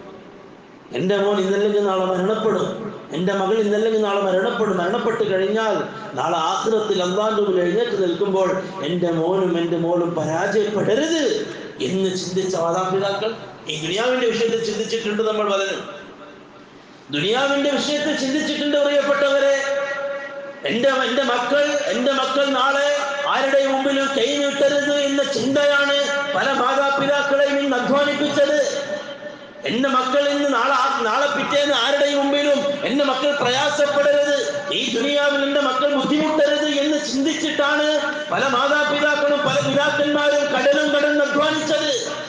എൻ്റെ മോൻ ഇന്നല്ലെങ്കിൽ നാളെ മരണപ്പെടും എൻ്റെ മകൾ ഇന്നല്ലെങ്കിൽ നാളെ മരണപ്പെടും മരണപ്പെട്ട് കഴിഞ്ഞാൽ നാളെ ആഹ്റത്തിൽ അള്ളാഹിന്റെ മുമ്പിൽ എഴുന്നേറ്റ് നിൽക്കുമ്പോൾ എൻ്റെ മോനും എൻ്റെ മോളും പരാജയപ്പെടരുത് എന്ന് ചിന്തിച്ച മാതാപിതാക്കൾ ഈ ദുനിയാവിന്റെ വിഷയത്തിൽ ചിന്തിച്ചിട്ടുണ്ട് നമ്മൾ പലരും ദുനിയാവിന്റെ വിഷയത്തിൽ ചിന്തിച്ചിട്ടുണ്ട് പ്രിയപ്പെട്ടവരെ എന്റെ എന്റെ മക്കൾ എന്റെ മക്കൾ നാളെ ആരുടെ മുമ്പിലും കൈ നീട്ടരുത് എന്ന ചിന്തയാണ് പല മാതാപിതാക്കളെയും ഇന്ന് അധ്വാനിപ്പിച്ചത് എന്റെ മക്കൾ ഇന്ന് നാളെ ആ- നാളെ പിറ്റേന്ന് ആരുടെയും മുമ്പിലും എന്റെ മക്കൾ പ്രയാസപ്പെടരുത് ഈ ദുനിയാവിൽ എന്റെ മക്കൾ ബുദ്ധിമുട്ടരുത് എന്ന് ചിന്തിച്ചിട്ടാണ് പല മാതാപിതാക്കളും പല പിതാക്കന്മാരും കടലും കടന്ന് അധ്വാനിച്ചത്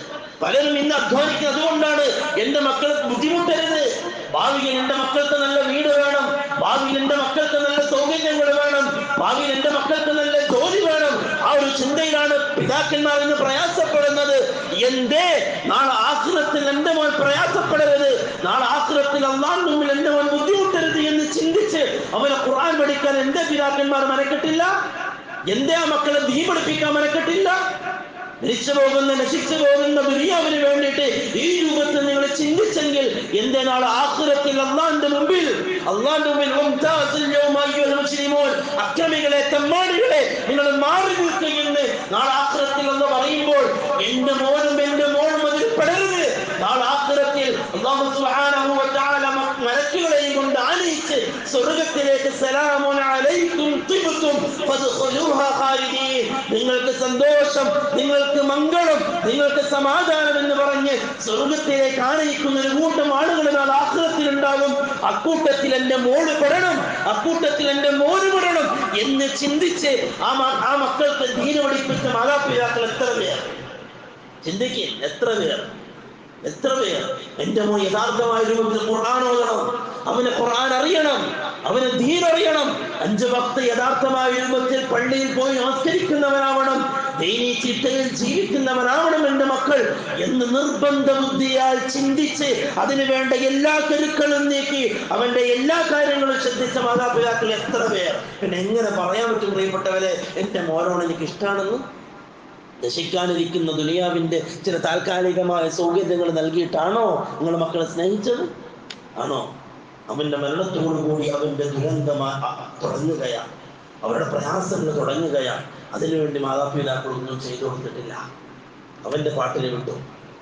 പലരും ഇന്ന് അധ്വാനിക്കുന്നത് അതുകൊണ്ടാണ് എന്റെ മക്കൾക്ക് ബുദ്ധിമുട്ടരുത് ഭാവിയിൽ എന്റെ മക്കൾക്ക് നല്ല വീട് വേണം ഭാവിയിൽ എന്റെ മക്കൾക്ക് നല്ല സൗകര്യങ്ങൾ വേണം ഭാവിയിൽ എന്റെ മക്കൾക്ക് നല്ല ജോലി വേണം ആ ഒരു ചിന്തയിലാണ് പിതാക്കന്മാർ ഇന്ന് പ്രയാസപ്പെടുന്നത് എന്തേ നാളെ ആശ്രത്തിൽ എന്റെ മോൻ പ്രയാസപ്പെടരുത് നാളെ ആശ്രത്തിൽ അള്ളാന്റെ മുമ്പിൽ എന്റെ മോൻ ബുദ്ധിമുട്ടരുത് എന്ന് ചിന്തിച്ച് അവനെ ഖുർആൻ പഠിക്കാൻ എന്റെ പിതാക്കന്മാർ മനക്കെട്ടില്ല എന്തേ ആ മക്കളെ ദീ പഠിപ്പിക്കാൻ മനക്കെട്ടില്ല മരിച്ചു പോകുന്ന നശിച്ചു പോകുന്ന ദുനിയാവിന് വേണ്ടിയിട്ട് ഈ രൂപത്തിൽ നിങ്ങൾ ചിന്തിച്ചെങ്കിൽ എന്റെ നാളെ ആഖിറത്തിൽ അള്ളാന്റെ മുമ്പിൽ അള്ളാന്റെ മുമ്പിൽ മുംതാസുൽ യൗമ അയ്യുഹൽ മുസ്ലിമൂൻ അക്രമികളെ തെമ്മാടികളെ നിങ്ങൾ മാറി നിൽക്കുകയെന്ന് നാളെ ആഖിറത്തിൽ എന്ന് പറയുമ്പോൾ എന്റെ മോനും എന്റെ മോളും അതിൽ പെടരുത് നാളെ ആഖിറത്തിൽ അല്ലാഹു സുബ്ഹാനഹു വ തആല മ- മലക്കുകളെയും കൊണ്ട് ആനയിച്ച് സ്വർഗ്ഗത്തിലേക്ക് സലാമുൻ അലൈക്കും തിബ്തും ഫദ്ഖുലൂഹാ ഖാലിദീൻ നിങ്ങൾക്ക് സന്തോഷം നിങ്ങൾക്ക് മംഗളം നിങ്ങൾക്ക് സമാധാനം എന്ന് പറഞ്ഞ് സ്വർഗത്തിലേക്ക് ആനയിക്കുന്ന ഒരു കൂട്ടം ആളുകൾ നാൾ ആഹ്ലത്തിൽ ഉണ്ടാകും അക്കൂട്ടത്തിൽ എന്റെ മോള് പെടണം അക്കൂട്ടത്തിൽ എന്റെ മോന് പെടണം എന്ന് ചിന്തിച്ച് ആ മ- ആ മക്കൾക്ക് ദീന പഠിപ്പിച്ച മാതാപിതാക്കൾ എത്ര പേർ ചിന്തിക്കുക എത്ര പേർ എത്ര പേർ എന്റെ മോൻ യഥാർത്ഥമായ രൂപത്തിൽ ഖുർആൻ ഓതണം അവന് ഖുർആൻ അറിയണം അവന് ദീൻ അറിയണം അഞ്ച് ഭക്ത യഥാർത്ഥമായ രൂപത്തിൽ പള്ളിയിൽ പോയി നമസ്കരിക്കുന്നവനാവണം ദൈനീ ചിട്ടയിൽ ജീവിക്കുന്നവനാവണം എന്റെ മക്കൾ എന്ന് നിർബന്ധ ബുദ്ധിയാൽ ചിന്തിച്ച് അതിനു വേണ്ട എല്ലാ കരുക്കളും നീക്കി അവന്റെ എല്ലാ കാര്യങ്ങളും ശ്രദ്ധിച്ച മാതാപിതാക്കൾ എത്ര പേർ പിന്നെ എങ്ങനെ പറയാൻ പറ്റും പ്രിയപ്പെട്ടവരെ എന്റെ മോനോട് എനിക്ക് ഇഷ്ടമാണെന്ന് നശിക്കാനിരിക്കുന്ന ദുനിയാവിന്റെ ചില താൽക്കാലികമായ സൗകര്യങ്ങൾ നൽകിയിട്ടാണോ നിങ്ങൾ മക്കളെ സ്നേഹിച്ചത് ആണോ അവന്റെ മരണത്തോടു കൂടി അവന്റെ ദുരന്തം ആ- ആ- തുടങ്ങുകയാണ് അവരുടെ പ്രയാസങ്ങൾ തുടങ്ങുകയാണ് അതിനുവേണ്ടി മാതാപിതാക്കളൊന്നും ചെയ്തു കൊടുത്തിട്ടില്ല അവന്റെ പാട്ടിന് വിട്ടു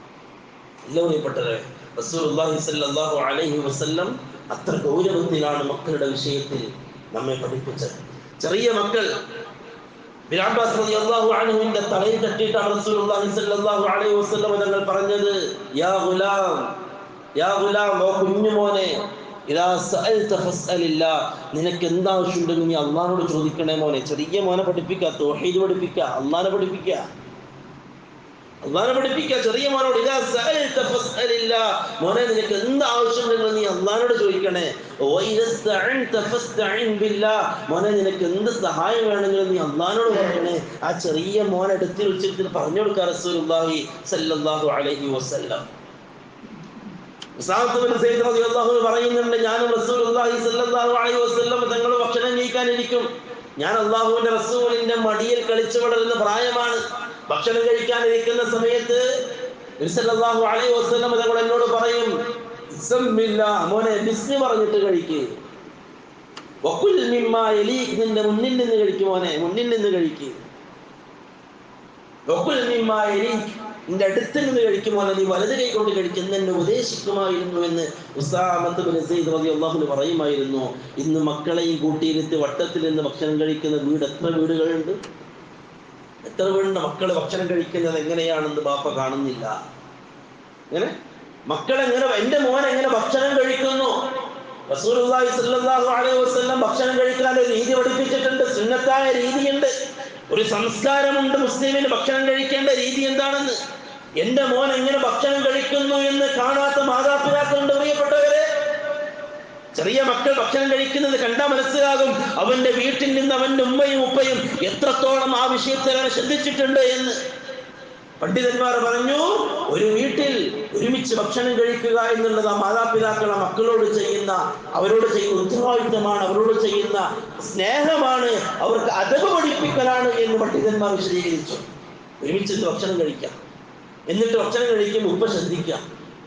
ഇല്ല പ്രിയപ്പെട്ടവരെ റസൂലുള്ളാഹി സ്വല്ലല്ലാഹു അലൈഹി വസല്ലം അത്ര ഗൗരവത്തിലാണ് മക്കളുടെ വിഷയത്തിൽ നമ്മെ പഠിപ്പിച്ചത് ചെറിയ മക്കൾ ഇബ്നു അബ്ബാസ് റളിയല്ലാഹു അൻഹുവിന്റെ തലയിൽ തട്ടിയിട്ടാണ് റസൂലുള്ളാഹി സ്വല്ലല്ലാഹു അലൈഹി വസല്ലം തങ്ങൾ പറഞ്ഞത് യാ ഗുലാം യാ ഗുലാം ഓ കുഞ്ഞുമോനെ ഇതാ സഅൽത ഫസ്അലില്ലാ നിനക്ക് എന്താവശ്യമുണ്ടെങ്കിൽ നീ അള്ളാഹിനോട് ചോദിക്കണേ മോനെ ചെറിയ മോനെ പഠിപ്പിക്കുക തൗഹീദ് പഠിപ്പിക്കുക അള്ളാഹിനെ പഠിപ്പിക്കുക അള്ളാഹിനെ പഠിപ്പിക്കുക ചെറിയ മോനോട് ഇതാ സഅൽത ഫസ്അലില്ലാ മോനെ നിനക്ക് എന്ത് ആവശ്യമുണ്ടെങ്കിലും നീ അള്ളാഹിനോട് ചോദിക്കണേ ഓ ഇദാ സ്തഅൻത ഫസ്തഇൻ ബില്ലാ മോനെ നിനക്ക് എന്ത് സഹായം വേണമെങ്കിലും നീ അള്ളാഹിനോട് പറയണേ ആ ചെറിയ മോൻ എടുത്തിൽ വെച്ചിട്ട് പറഞ്ഞു കൊടുക്കുക റസൂലുള്ളാഹി സല്ലല്ലാഹു അലൈഹി വസല്ലം ഉസാമത്ത് ബിൻ സയ്യിദ് റളിയല്ലാഹു അൻഹു പറയുന്നുണ്ട് ഞാനും റസൂലുള്ളാഹി സ്വല്ലല്ലാഹു അലൈഹി വസല്ലം തങ്ങൾ ഭക്ഷണം കഴിക്കാനിരിക്കും ഞാൻ അള്ളാഹുവിന്റെ റസൂലിന്റെ മടിയിൽ കളിച്ചു വളരുന്ന പ്രായമാണ് ഭക്ഷണം കഴിക്കാനിരിക്കുന്ന സമയത്ത് നബി സല്ലല്ലാഹു അലൈഹി വസല്ലം തങ്ങൾ എന്നോട് പറയും "ബിസ്മില്ലാ, മോനെ ബിസ്മി പറഞ്ഞിട്ട് കഴിക്ക് വക്കുൽ മിമ്മാ യലീക് നിന്റെ മുന്നിൽ നിന്ന് കഴിക്കും മോനെ മുന്നിൽ നിന്ന് കഴിക്ക് വക്കുൽ മിമ്മാ യലീക് നിന്റെ അടുത്ത് നിന്ന് കഴിക്കുമോനെ നീ വലത് കൈ കൊണ്ട് കഴിക്കുന്ന എന്നെ ഉപദേശിക്കുമായിരുന്നു എന്ന് ഉസാമത്ത് ബിൻ സയ്യിദ് റളിയല്ലാഹു അൻഹു പറയുമായിരുന്നു ഇന്ന് മക്കളെയും കൂട്ടിയിരുത്തി വട്ടത്തിൽ നിന്ന് ഭക്ഷണം കഴിക്കുന്ന വീട് എത്ര വീടുകളുണ്ട് എത്ര വീടുണ്ട് മക്കൾ ഭക്ഷണം കഴിക്കുന്നത് എങ്ങനെയാണെന്ന് ബാപ്പ കാണുന്നില്ല എങ്ങനെ മക്കൾ എങ്ങനെ എന്റെ മോൻ എങ്ങനെ ഭക്ഷണം കഴിക്കുന്നു റസൂലുള്ളാഹി സ്വല്ലല്ലാഹു അലൈഹി വസല്ലം ഭക്ഷണം കഴിക്കാൻ ഒരു രീതി പഠിപ്പിച്ചിട്ടുണ്ട് സുന്നത്തായ രീതിയുണ്ട് ഒരു സംസ്കാരമുണ്ട് മുസ്ലിമിന് ഭക്ഷണം കഴിക്കേണ്ട രീതി എന്താണെന്ന് എന്റെ മോൻ എങ്ങനെ ഭക്ഷണം കഴിക്കുന്നു എന്ന് കാണാത്ത മാതാപിതാക്കളുണ്ട് പ്രിയപ്പെട്ടവരെ ചെറിയ മക്കൾ ഭക്ഷണം കഴിക്കുന്നത് കണ്ടാൽ മനസ്സിലാകും അവന്റെ വീട്ടിൽ നിന്ന് അവന്റെ ഉമ്മയും ഉപ്പയും എത്രത്തോളം ആ വിഷയത്തിൽ അവനെ ശ്രദ്ധിച്ചിട്ടുണ്ട് എന്ന് പണ്ഡിതന്മാർ പറഞ്ഞു ഒരു വീട്ടിൽ ഒരുമിച്ച് ഭക്ഷണം കഴിക്കുക എന്നുള്ളത് ആ മാതാപിതാക്കൾ ആ മക്കളോട് ചെയ്യുന്ന അവരോട് ചെയ്യുന്ന ഉത്തരവാദിത്തമാണ് അവരോട് ചെയ്യുന്ന സ്നേഹമാണ് അവർക്ക് അതവ് പഠിപ്പിക്കലാണ് എന്ന് പണ്ഡിതന്മാർ വിശദീകരിച്ചു ഒരുമിച്ച് ഭക്ഷണം കഴിക്കാം എന്നിട്ട് ഭക്ഷണം കഴിക്കുമ്പോൾ ഉപ്പ ശ്രദ്ധിക്കാം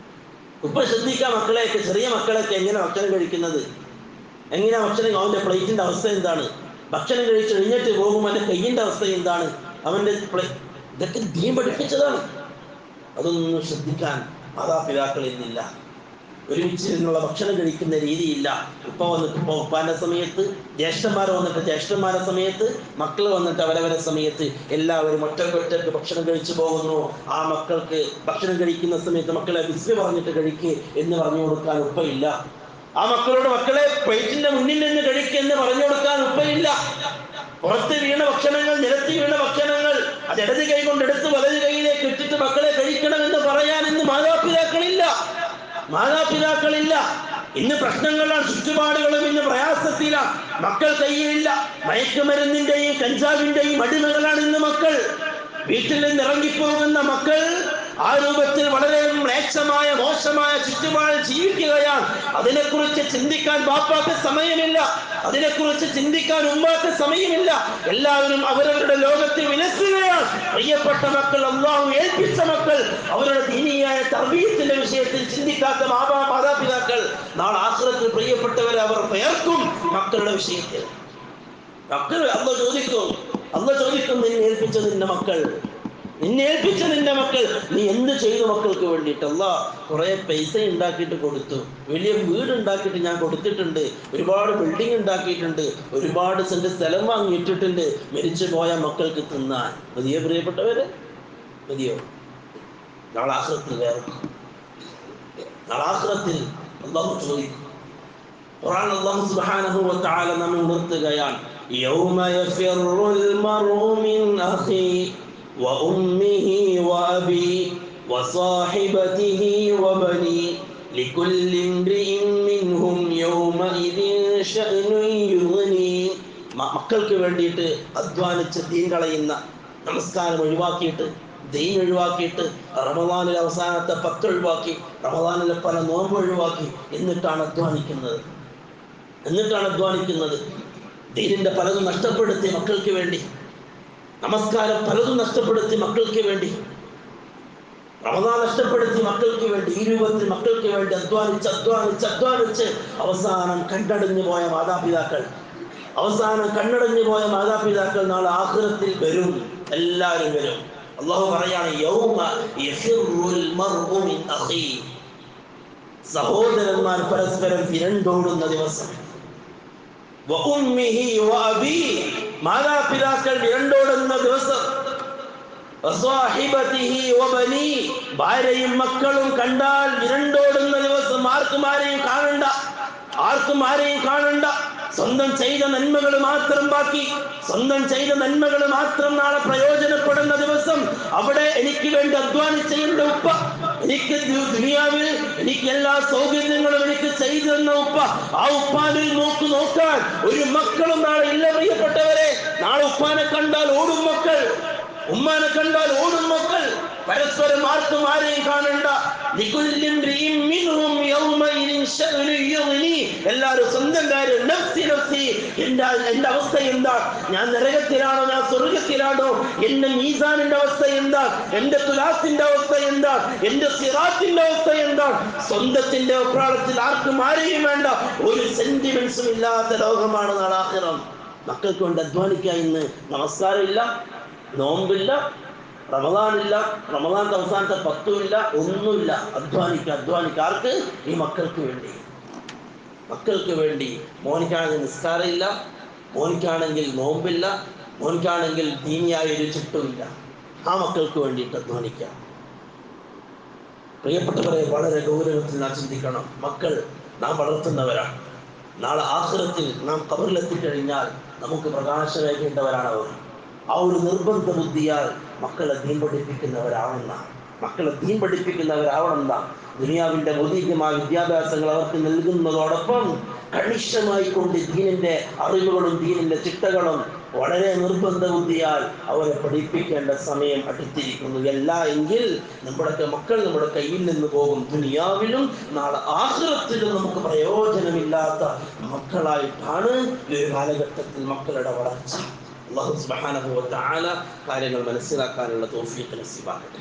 ഉപ്പ ശ്രദ്ധിക്കാം മക്കളെയൊക്കെ ചെറിയ മക്കളൊക്കെ എങ്ങനെ ഭക്ഷണം കഴിക്കുന്നത് എങ്ങനെയാ ഭക്ഷണം അവന്റെ പ്ലേറ്റിന്റെ അവസ്ഥ എന്താണ് ഭക്ഷണം കഴിച്ച് കഴിഞ്ഞിട്ട് പോകുമ്പോൾ അവന്റെ കയ്യിന്റെ അവസ്ഥ എന്താണ് അവന്റെ പ്ലേ ഇതൊക്കെ ദീൻ പഠിപ്പിച്ചതാണ് അതൊന്നും ശ്രദ്ധിക്കാൻ മാതാപിതാക്കൾ ഇന്നില്ല ഒരുമിച്ച് നിന്നുള്ള ഭക്ഷണം കഴിക്കുന്ന രീതിയില്ല ഉപ്പ വന്നിട്ട് ഉപ്പ ഉപ്പാന്റെ സമയത്ത് ജ്യേഷ്ഠന്മാർ വന്നിട്ട് ജ്യേഷ്ഠന്മാരുടെ സമയത്ത് മക്കൾ വന്നിട്ട് അവരവരെ സമയത്ത് എല്ലാവരും ഒറ്റക്കൊറ്റക്ക് ഭക്ഷണം കഴിച്ചു പോകുന്നു ആ മക്കൾക്ക് ഭക്ഷണം കഴിക്കുന്ന സമയത്ത് മക്കളെ വിസ്മി പറഞ്ഞിട്ട് കഴിക്ക് എന്ന് പറഞ്ഞു കൊടുക്കാൻ ഉപ്പയില്ല ആ മക്കളോട് മക്കളെ പ്ലേറ്റിന്റെ മുന്നിൽ നിന്ന് കഴിക്കുക എന്ന് പറഞ്ഞു കൊടുക്കാൻ ഉപ്പയില്ല പുറത്ത് വീണ ഭക്ഷണങ്ങൾ നിരത്തി വീണ ഭക്ഷണങ്ങൾ അത് ഇടത് കൈ കൊണ്ട് എടുത്ത് വലത് കൈയിലേക്ക് ഇട്ടിട്ട് മക്കളെ കഴിക്കണമെന്ന് പറയാൻ ഇന്ന് മാതാപിതാക്കളില്ല മാതാപിതാക്കളില്ല ഇന്ന് പ്രശ്നങ്ങളാണ് ചുറ്റുപാടുകളും ഇന്ന് പ്രയാസത്തിലാണ് മക്കൾ കയ്യിലില്ല മയക്കുമരുന്നിന്റെയും കഞ്ചാവിന്റെയും അടിമകളാണ് ഇന്ന് മക്കൾ വീട്ടിൽ നിന്ന് ഇറങ്ങിപ്പോകുന്ന മക്കൾ ആ രൂപത്തിൽ വളരെ മ്ലേച്ഛമായ മോശമായ ചുറ്റുപാട് ജീവിക്കുകയാണ് അതിനെക്കുറിച്ച് ചിന്തിക്കാൻ ബാപ്പാക്ക് സമയമില്ല അതിനെക്കുറിച്ച് ചിന്തിക്കാൻ ഉമ്മാക്ക് സമയമില്ല എല്ലാവരും അവരവരുടെ ലോകത്തിൽ വിലസുകയാണ് പ്രിയപ്പെട്ട മക്കൾ അള്ളാഹു ഏൽപ്പിച്ച മക്കൾ അവരുടെ ദീനീയായ തർബീയത്തിന്റെ വിഷയത്തിൽ ചിന്തിക്കാത്ത മാതാ മാതാപിതാക്കൾ നാളെ ആശ്രത്തിൽ പ്രിയപ്പെട്ടവരെ അവർ പേർക്കും മക്കളുടെ വിഷയത്തിൽ മക്കൾ അമ്മ ചോദിക്കും അമ്മ ചോദിക്കും നിന്നെ ഏൽപ്പിച്ച നിന്റെ മക്കൾ നിന്നെ ഏൽപ്പിച്ച നിന്റെ മക്കൾ നീ എന്ത് ചെയ്തു മക്കൾക്ക് വേണ്ടിയിട്ടല്ല കുറെ പൈസ ഉണ്ടാക്കിയിട്ട് കൊടുത്തു വലിയ വീട് ഉണ്ടാക്കിയിട്ട് ഞാൻ കൊടുത്തിട്ടുണ്ട് ഒരുപാട് ബിൽഡിംഗ് ഉണ്ടാക്കിയിട്ടുണ്ട് ഒരുപാട് സെന്റ് സ്ഥലം വാങ്ങിയിട്ടിട്ടുണ്ട് മരിച്ചു പോയ മക്കൾക്ക് തിന്നാൻ മതിയോ പ്രിയപ്പെട്ടവര് മതിയോ നാളാഹ്രത്തിൽ വേറെ നാളാഹ്രത്തിൽ അള്ളാഹു ചോദിക്കും ഖുർആൻ അല്ലാഹു സുബ്ഹാനഹു വ തആല നമ്മെ ഉണർത്തുകയാണ് യൗമ യഫിറുൽ മർഉ മിൻ അഖി വ ഉമ്മിഹി വ അബി വ സാഹിബതിഹി വ ബനി لكل امرئ منهم يومئذ شأن يغني മക്കൾക്ക് വേണ്ടിയിട്ട് അധ്വാനിച്ച് തീൻ കളയുന്ന നമസ്കാരം ഒഴിവാക്കിയിട്ട് ദീൻ ഒഴിവാക്കിയിട്ട് റമദാനിലെ അവസാനത്തെ പത്ത് ഒഴിവാക്കി റമദാനിലെ പല നോമ്പ് ഒഴിവാക്കി എന്നിട്ടാണ് അധ്വാനിക്കുന്നത് എന്നിട്ടാണ് അധ്വാനിക്കുന്നത് ദീനിന്റെ പലതും നഷ്ടപ്പെടുത്തി മക്കൾക്ക് വേണ്ടി നമസ്കാരം പലതും നഷ്ടപ്പെടുത്തി മക്കൾക്ക് വേണ്ടി റമദാൻ നഷ്ടപ്പെടുത്തി മക്കൾക്ക് വേണ്ടി ഈ രൂപത്തിൽ മക്കൾക്ക് വേണ്ടി അധ്വാനിച്ച് അധ്വാനിച്ച് അധ്വാനിച്ച് അവസാനം കണ്ടടഞ്ഞു പോയ മാതാപിതാക്കൾ അവസാനം കണ്ണടഞ്ഞു പോയ മാതാപിതാക്കൾ നാളെ ആഹ്റത്തിൽ വരും എല്ലാവരും വരും അള്ളാഹു പറയാണ് യൗമ യഫിറുൽ മർഉ മിൻ അഖീ സഹോദരന്മാർ പരസ്പരം വിരണ്ടോടുന്ന ദിവസം വ ഉമ്മിഹി വ അബീ മാതാപിതാക്കൾ വിരണ്ടോടുന്ന ദിവസം വസ്വാഹിബതിഹി വ ബനീ ഭാര്യയും മക്കളും കണ്ടാൽ വിരണ്ടോടുന്ന ദിവസം ആർക്കും ആരെയും കാണണ്ട ആർക്കും ആരെയും കാണണ്ട സ്വന്തം ചെയ്ത നന്മകൾ മാത്രം ബാക്കി സ്വന്തം ചെയ്ത നന്മകൾ മാത്രം നാളെ പ്രയോജനപ്പെടുന്ന ദിവസം അവിടെ എനിക്ക് വേണ്ടി അധ്വാനിച്ച എന്റെ ഉപ്പ എനിക്ക് ദു- ദുനിയാവിൽ എനിക്ക് എല്ലാ സൗകര്യങ്ങളും എനിക്ക് ചെയ്തു തന്ന ഉപ്പ ആ ഉപ്പാനിൽ നോക്ക് നോക്കാൻ ഒരു മക്കളും നാളെ ഇല്ല പ്രിയപ്പെട്ടവരെ നാളെ ഉപ്പാനെ കണ്ടാൽ ഓടും മക്കൾ ഉമ്മാനെ കണ്ടാൽ ഓടും മക്കൾ പരസ്പരം ആർക്കും ആരെയും കാണണ്ട ലികുല്ലിൻ റിഇം മിൻഹും യൗമഇദിൻ ശഅ്നു യുഗ്നി. എല്ലാവരും സ്വന്തം കാര്യം നഫ്സി നഫ്സി എന്റെ എന്റെ അവസ്ഥ എന്താ ഞാൻ നരകത്തിലാണോ ഞാൻ സ്വർഗത്തിലാണോ എന്റെ മീസാനിന്റെ അവസ്ഥ എന്താ എന്റെ തുലാസിന്റെ അവസ്ഥ എന്താ എന്റെ സിറാത്തിന്റെ അവസ്ഥ എന്താ സ്വന്തത്തിന്റെ അപ്രാളത്തിൽ ആർക്കും ആരെയും വേണ്ട ഒരു സെന്റിമെന്റ്സും ഇല്ലാത്ത ലോകമാണ് നാളാഹിറം മക്കൾക്ക് കൊണ്ട് അധ്വാനിക്കാൻ ഇന്ന് നമസ്കാരമില്ല നോമ്പില്ല റമദാനില്ല റമദാന്റെ അവസാനത്തെ പത്തുമില്ല ഒന്നുമില്ല അധ്വാനിക്കുക അധ്വാനിക്കുക ആർക്ക് ഈ മക്കൾക്ക് വേണ്ടി മക്കൾക്ക് വേണ്ടി മോനിക്കാണെങ്കിൽ നിസ്കാരമില്ല മോനിക്കാണെങ്കിൽ നോമ്പില്ല മോനിക്കാണെങ്കിൽ ദീനിയായ ഒരു ചുട്ടുമില്ല ആ മക്കൾക്ക് വേണ്ടിയിട്ട് അധ്വാനിക്കാം പ്രിയപ്പെട്ടവരെ വളരെ ഗൗരവത്തിൽ നാം ചിന്തിക്കണം മക്കൾ നാം വളർത്തുന്നവരാണ് നാളെ ആഹ്റത്തിൽ നാം കബറിലെത്തിക്കഴിഞ്ഞാൽ നമുക്ക് പ്രകാശമേകേണ്ടവരാണ് അവർ ആ ഒരു നിർബന്ധ ബുദ്ധിയാൽ മക്കളെ ദീൻ പഠിപ്പിക്കുന്നവരാവണമെന്ന മക്കളെ ദീൻ പഠിപ്പിക്കുന്നവരാവണമെന്ന ദുനിയാവിന്റെ ഭൗതികമായ വിദ്യാഭ്യാസങ്ങൾ അവർക്ക് നൽകുന്നതോടൊപ്പം കണിശമായി കൊണ്ട് ദീനിന്റെ അറിവുകളും ദീനിന്റെ ചിട്ടകളും വളരെ നിർബന്ധ ബുദ്ധിയാൽ അവരെ പഠിപ്പിക്കേണ്ട സമയം അടുത്തിരിക്കുന്നു അല്ല എങ്കിൽ നമ്മുടെ മക്കൾ നമ്മുടെ കയ്യിൽ നിന്ന് പോകും ദുനിയാവിലും നാളെ ആഹ്റത്തിലും നമുക്ക് പ്രയോജനമില്ലാത്ത മക്കളായിട്ടാണ് ഈ ഒരു കാലഘട്ടത്തിൽ മക്കളുടെ വളർച്ച അള്ളാഹു സുബ്ഹാനഹു വ തആല കാര്യങ്ങൾ മനസ്സിലാക്കാനുള്ള തൗഫീഖ് നസീബാക്കട്ടെ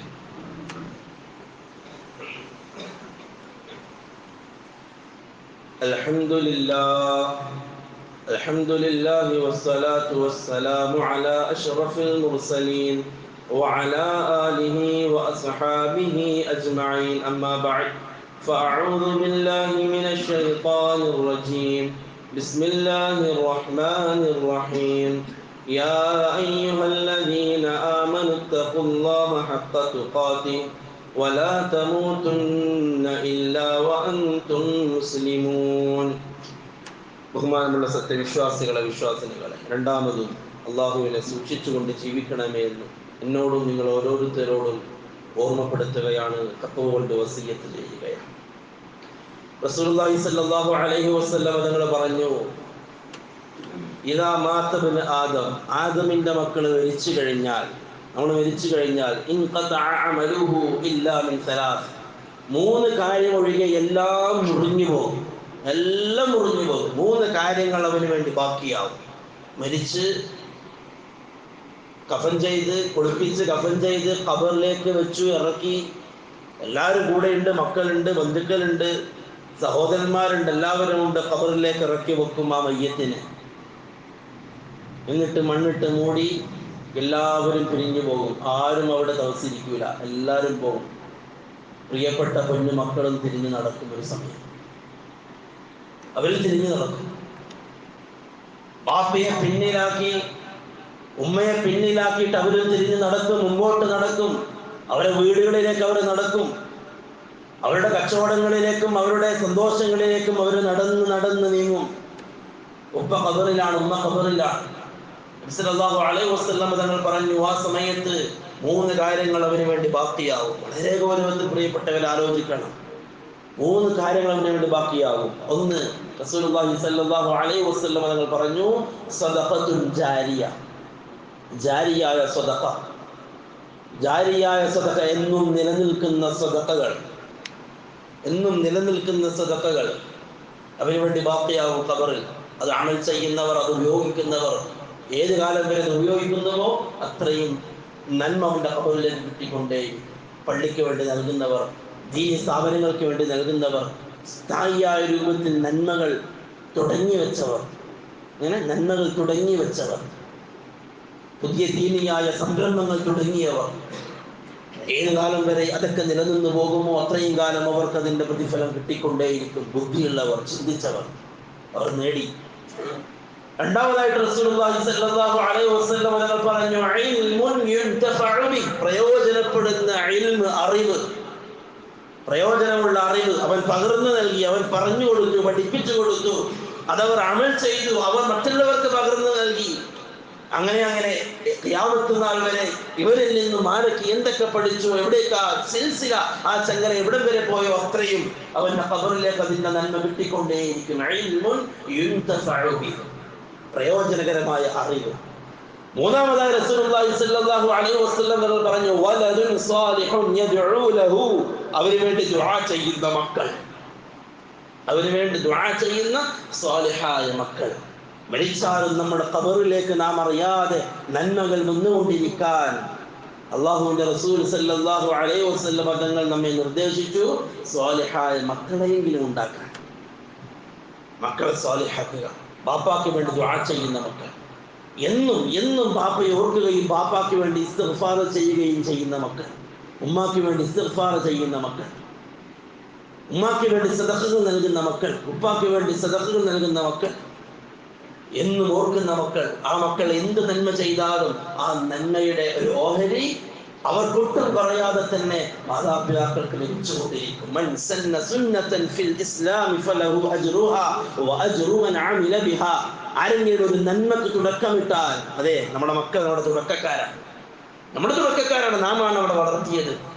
الحمد لله الحمد لله والصلاة والسلام على أشرف المرسلين وعلى آله وأصحابه أجمعين أما بعد فأعوذ بالله من الشيطان الرجيم بسم الله الرحمن الرحيم يا أيها الذين آمنوا اتقوا الله حق تقاته ولا تموتن إلا وأنتم مسلمون ബഹുമാനമുള്ള സത്യവിശ്വാസികളെ വിശ്വാസിനികളെ രണ്ടാമതും അള്ളാഹുവിനെ സൂക്ഷിച്ചുകൊണ്ട് ജീവിക്കണമേ എന്ന് എന്നോടും നിങ്ങൾ ഓരോരുത്തരോടും ഓർമ്മപ്പെടുത്തുകയാണ് കത്തുകൊണ്ട് വസീയത്ത് ചെയ്യുകയാണ് റസൂലുള്ളാഹി സ്വല്ലല്ലാഹു അലൈഹി വസല്ലം തങ്ങൾ പറഞ്ഞു ഇതാ മാത്തബിന് ആദം ആദമിന്റെ മക്കൾ മരിച്ചു കഴിഞ്ഞാൽ നമ്മൾ മരിച്ചു കഴിഞ്ഞാൽ ഇൻഖതഅ അമലുഹു ഇല്ലാ മിൻ സലാസ് മൂന്ന് കാര്യം ഒഴികെ എല്ലാം മുറിഞ്ഞു പോകും എല്ലാം മുറിഞ്ഞു പോകും മൂന്ന് കാര്യങ്ങൾ അവന് വേണ്ടി ബാക്കിയാവും മരിച്ച് കഫൻ ചെയ്ത് കുളിപ്പിച്ച് കഫൻ ചെയ്ത് ഖബറിലേക്ക് വെച്ചു ഇറക്കി എല്ലാവരും കൂടെയുണ്ട് മക്കളുണ്ട് ബന്ധുക്കളുണ്ട് സഹോദരന്മാരുണ്ട് എല്ലാവരും ഉണ്ട് ഖബറിലേക്ക് ഇറക്കി വെക്കും ആ മയ്യത്തിന് എന്നിട്ട് മണ്ണിട്ട് മൂടി എല്ലാവരും പിരിഞ്ഞു പോകും ആരും അവിടെ തമസിരിക്കൂല എല്ലാവരും പോകും പ്രിയപ്പെട്ട പൊന്നു മക്കളും തിരിഞ്ഞു നടക്കും ഒരു സമയം അവർ തിരിഞ്ഞു നടക്കും ബാപ്പയെ പിന്നിലാക്കി ഉമ്മയെ പിന്നിലാക്കിയിട്ട് അവരും തിരിഞ്ഞു നടക്കും മുമ്പോട്ട് നടക്കും അവരെ വീടുകളിലേക്ക് അവർ നടക്കും അവരുടെ കച്ചവടങ്ങളിലേക്കും അവരുടെ സന്തോഷങ്ങളിലേക്കും അവർ നടന്ന് നടന്ന് നീങ്ങും ഉപ്പ ഖബറിലാണ് ഉമ്മ ഖബറിലാണ് നബിസല്ലല്ലാഹു അലൈഹി വസല്ലം തങ്ങൾ പറഞ്ഞു ആ സമയത്ത് മൂന്ന് കാര്യങ്ങൾ അവന് വേണ്ടി ബാക്കിയാവും വളരെ ഗൗരവത്തിൽ പ്രിയപ്പെട്ടവർ ആലോചിക്കണം മൂന്ന് കാര്യങ്ങൾ അവന് വേണ്ടി ബാക്കിയാവും ഒന്ന് റസൂലുള്ളാഹി സ്വല്ലല്ലാഹു അലൈഹി വസല്ലം തങ്ങൾ പറഞ്ഞു സദഖത്തുൻ ജാരിയ ജാരിയായ സദഖ ജാരിയായ സദഖ എന്നും നിലനിൽക്കുന്ന സദഖകൾ എന്നും നിലനിൽക്കുന്ന സദഖകൾ അവന് വേണ്ടി ബാക്കിയാവും ഖബറിൽ അത് അമൽ ചെയ്യുന്നവർ അത് ഉപയോഗിക്കുന്നവർ ഏത് കാലം വരെ അത് ഉപയോഗിക്കുന്നുവോ അത്രയും നന്മ അവൻ്റെ ഖബറിലേക്ക് കിട്ടിക്കൊണ്ടേ പള്ളിക്ക് വേണ്ടി നൽകുന്നവർ ദീനി സ്ഥാപനങ്ങൾക്ക് വേണ്ടി നൽകുന്നവർ സ്ഥായിയായ രൂപത്തിൽ നന്മകൾ തുടങ്ങി വെച്ചവർ അങ്ങനെ നന്മകൾ തുടങ്ങി വെച്ചവർ പുതിയ ദീനിയായ സംരംഭങ്ങൾ തുടങ്ങിയവർ ഏത് കാലം വരെ അതൊക്കെ നിലനിന്ന് പോകുമോ അത്രയും കാലം അവർക്ക് അതിന്റെ പ്രതിഫലം കിട്ടിക്കൊണ്ടേയിരിക്കും ബുദ്ധിയുള്ളവർ ചിന്തിച്ചവർ അവർ നേടി രണ്ടാമതായിട്ട് റസൂലുള്ളാഹി സ്വല്ലല്ലാഹു അലൈഹി വസല്ലം തങ്ങൾ പറഞ്ഞു ഇൽമുൻ യുൻതഫഉ ബി പ്രയോജനപ്പെടുന്ന ഇൽമ് അറിവ് പ്രയോജനമുള്ള അറിവ് അവൻ പകർന്നു നൽകി അവൻ പറഞ്ഞു കൊടുത്തു പഠിപ്പിച്ചു കൊടുത്തു അതവർ അമൽ ചെയ്തു അവർ മറ്റുള്ളവർക്ക് പകർന്നു നൽകി അങ്ങനെ അങ്ങനെ യാമത്ത് നാൾ വരെ ഇവരിൽ നിന്നും ആരൊക്കെ എന്തൊക്കെ പഠിച്ചു എവിടേക്കാ സിൽസില ആ ചങ്ങല എവിടം വരെ പോയോ അത്രയും അവന്റെ ഖബറിലേക്ക് അതിന്റെ നന്മ കിട്ടിക്കൊണ്ടേയിരിക്കും ഇൽമുൻ യുൻതഫഉ ബി പ്രയോജനകരമായ അറിവ് മൂന്നാമതായി റസൂലുള്ളാഹി സ്വല്ലല്ലാഹു അലൈഹി വസല്ലം തങ്ങൾ പറഞ്ഞു വലദുൻ സാലിഹുൻ യദ്ഉ ലഹു അവന് വേണ്ടി ദുആ ചെയ്യുന്ന മക്കൾ അവന് വേണ്ടി ദുആ ചെയ്യുന്ന സാലിഹായ മക്കൾ മരിച്ചാലും നമ്മുടെ ഖബറിലേക്ക് നാം അറിയാതെ നന്മകൾ വന്നുകൊണ്ടിരിക്കാൻ അള്ളാഹുവിന്റെ റസൂൽ സല്ലല്ലാഹു അലൈഹി വസല്ലം തങ്ങൾ നമ്മെ നിർദ്ദേശിച്ചു സ്വാലിഹായ മക്കളെയെങ്കിലും ഉണ്ടാക്കാൻ മക്കളെ സ്വാലിഹാക്കുക ബാപ്പാക്ക് വേണ്ടി ദുആ ചെയ്യുന്ന മക്കൾ എന്നും എന്നും ബാപ്പയെ ഓർക്കുകയും ബാപ്പാക്ക് വേണ്ടി ഇസ്തിഗ്ഫാർ ചെയ്യുകയും ചെയ്യുന്ന മക്കൾ ഉമ്മാക്ക് വേണ്ടി ഇസ്തിഗ്ഫാർ ചെയ്യുന്ന മക്കൾ ഉമ്മാക്ക് വേണ്ടി സദഖകൾ നൽകുന്ന മക്കൾ ഉപ്പാക്ക് വേണ്ടി സദഖകൾ നൽകുന്ന മക്കൾ എന്നും ഓർക്കുന്ന മക്കൾ ആ മക്കൾ എന്ത് നന്മ ചെയ്താലും ആ നന്മയുടെ ഒരു ഓഹരി അവർക്കൊട്ടും പറയാതെ തന്നെ മാതാപിതാക്കൾക്ക് ലഭിച്ചുകൊണ്ടിരിക്കും മൻ സന്ന സുന്നത്തൻ ഫിൽ ഇസ്ലാമി ഫലഹു അജ്റുഹാ വഅജ്റു മൻ അമില ബിഹാ ആരെങ്കിലും ഒരു നന്മക്ക് തുടക്കമിട്ടാൽ അതെ നമ്മുടെ മക്കൾ നമ്മുടെ തുടക്കക്കാരാണ് നമ്മുടെ തുടക്കക്കാരാണ് നാമാണ് അവിടെ വളർത്തിയത്